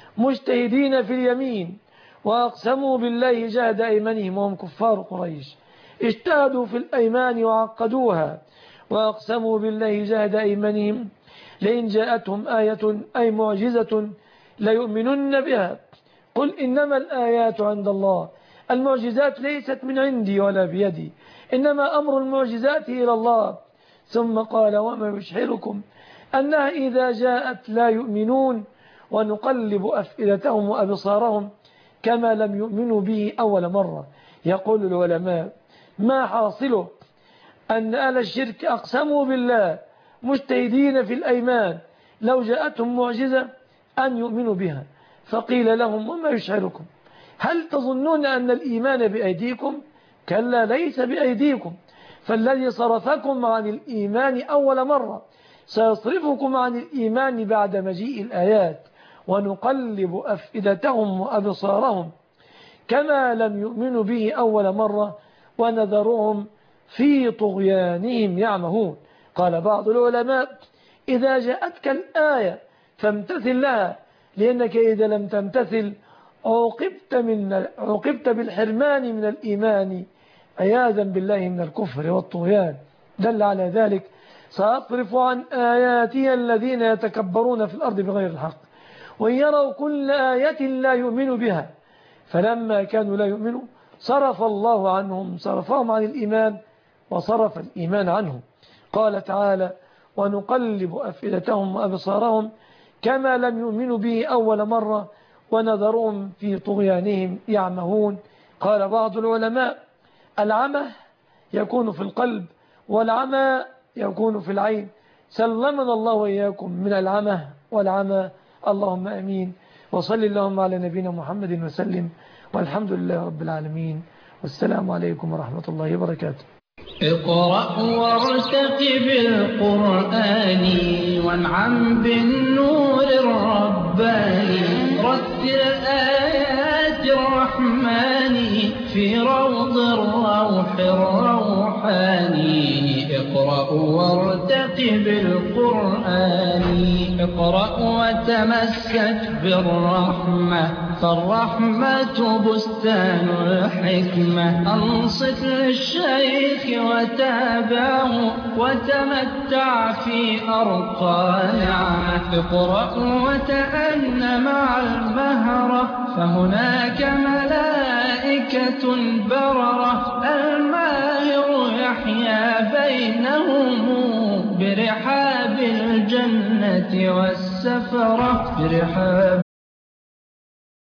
مجتهدين في اليمين وأقسموا بالله جهد أيمانهم وهم كفار قريش اجتهدوا في الأيمان وعقدوها وأقسموا بالله جهد أيمانهم لئن جاءتهم آية أي معجزة ليؤمنن بها قل إنما الآيات عند الله المعجزات ليست من عندي ولا بيدي إنما أمر المعجزات إلى الله ثم قال وما يشعركم أنها إذا جاءت لا يؤمنون ونقلب أفئدتهم وأبصارهم كما لم يؤمنوا به أول مرة يقول العلماء ما حاصله أن أهل الشرك أقسموا بالله مجتهدين في الأيمان لو جاءتهم معجزة أن يؤمنوا بها فقيل لهم وما يشعركم هل تظنون أن الإيمان بأيديكم كلا ليس بأيديكم فالذي صرفكم عن الإيمان أول مرة سيصرفكم عن الإيمان بعد مجيء الآيات ونقلب أفئدتهم وأبصارهم كما لم يؤمنوا به أول مرة ونذرهم في طغيانهم يعمهون قال بعض العلماء إذا جاءتك الآية فامتثل لها لأنك إذا لم تمتثل عوقبت, من عوقبت بالحرمان من الإيمان عياذا بالله من الكفر والطغيان دل على ذلك سأصرف عن آياتي الذين يتكبرون في الأرض بغير الحق وإن يروا كل آية لا يؤمنوا بها فلما كانوا لا يؤمنوا صرف الله عنهم صرفهم عن الإيمان وصرف الإيمان عنهم قال تعالى ونقلب أفئدتهم وأبصارهم كما لم يؤمنوا به أول مرة ونذرهم في طغيانهم يعمهون قال بعض العلماء العمى يكون في القلب والعمى يكون في العين سلمنا الله وإياكم من العمى والعمى اللهم أمين وصل اللهم على نبينا محمد وسلم والحمد لله رب العالمين والسلام عليكم ورحمة الله وبركاته اقرأ وارتقب القرآن وانعم بالنور الرباني رتل آيات الرحمن في روض الروح الروحاني اقرأ وارتقب القرآن اقرأ وتمسك بالرحمة فالرحمة بستان الحكمة أنصت للشيخ وتابعه وتمتع في أرقى نعمة اقرأ وتأن مع المهرة فهناك ملائكة بررة الماهر يحيا بينهم برحاب الجنة والسفرة برحاب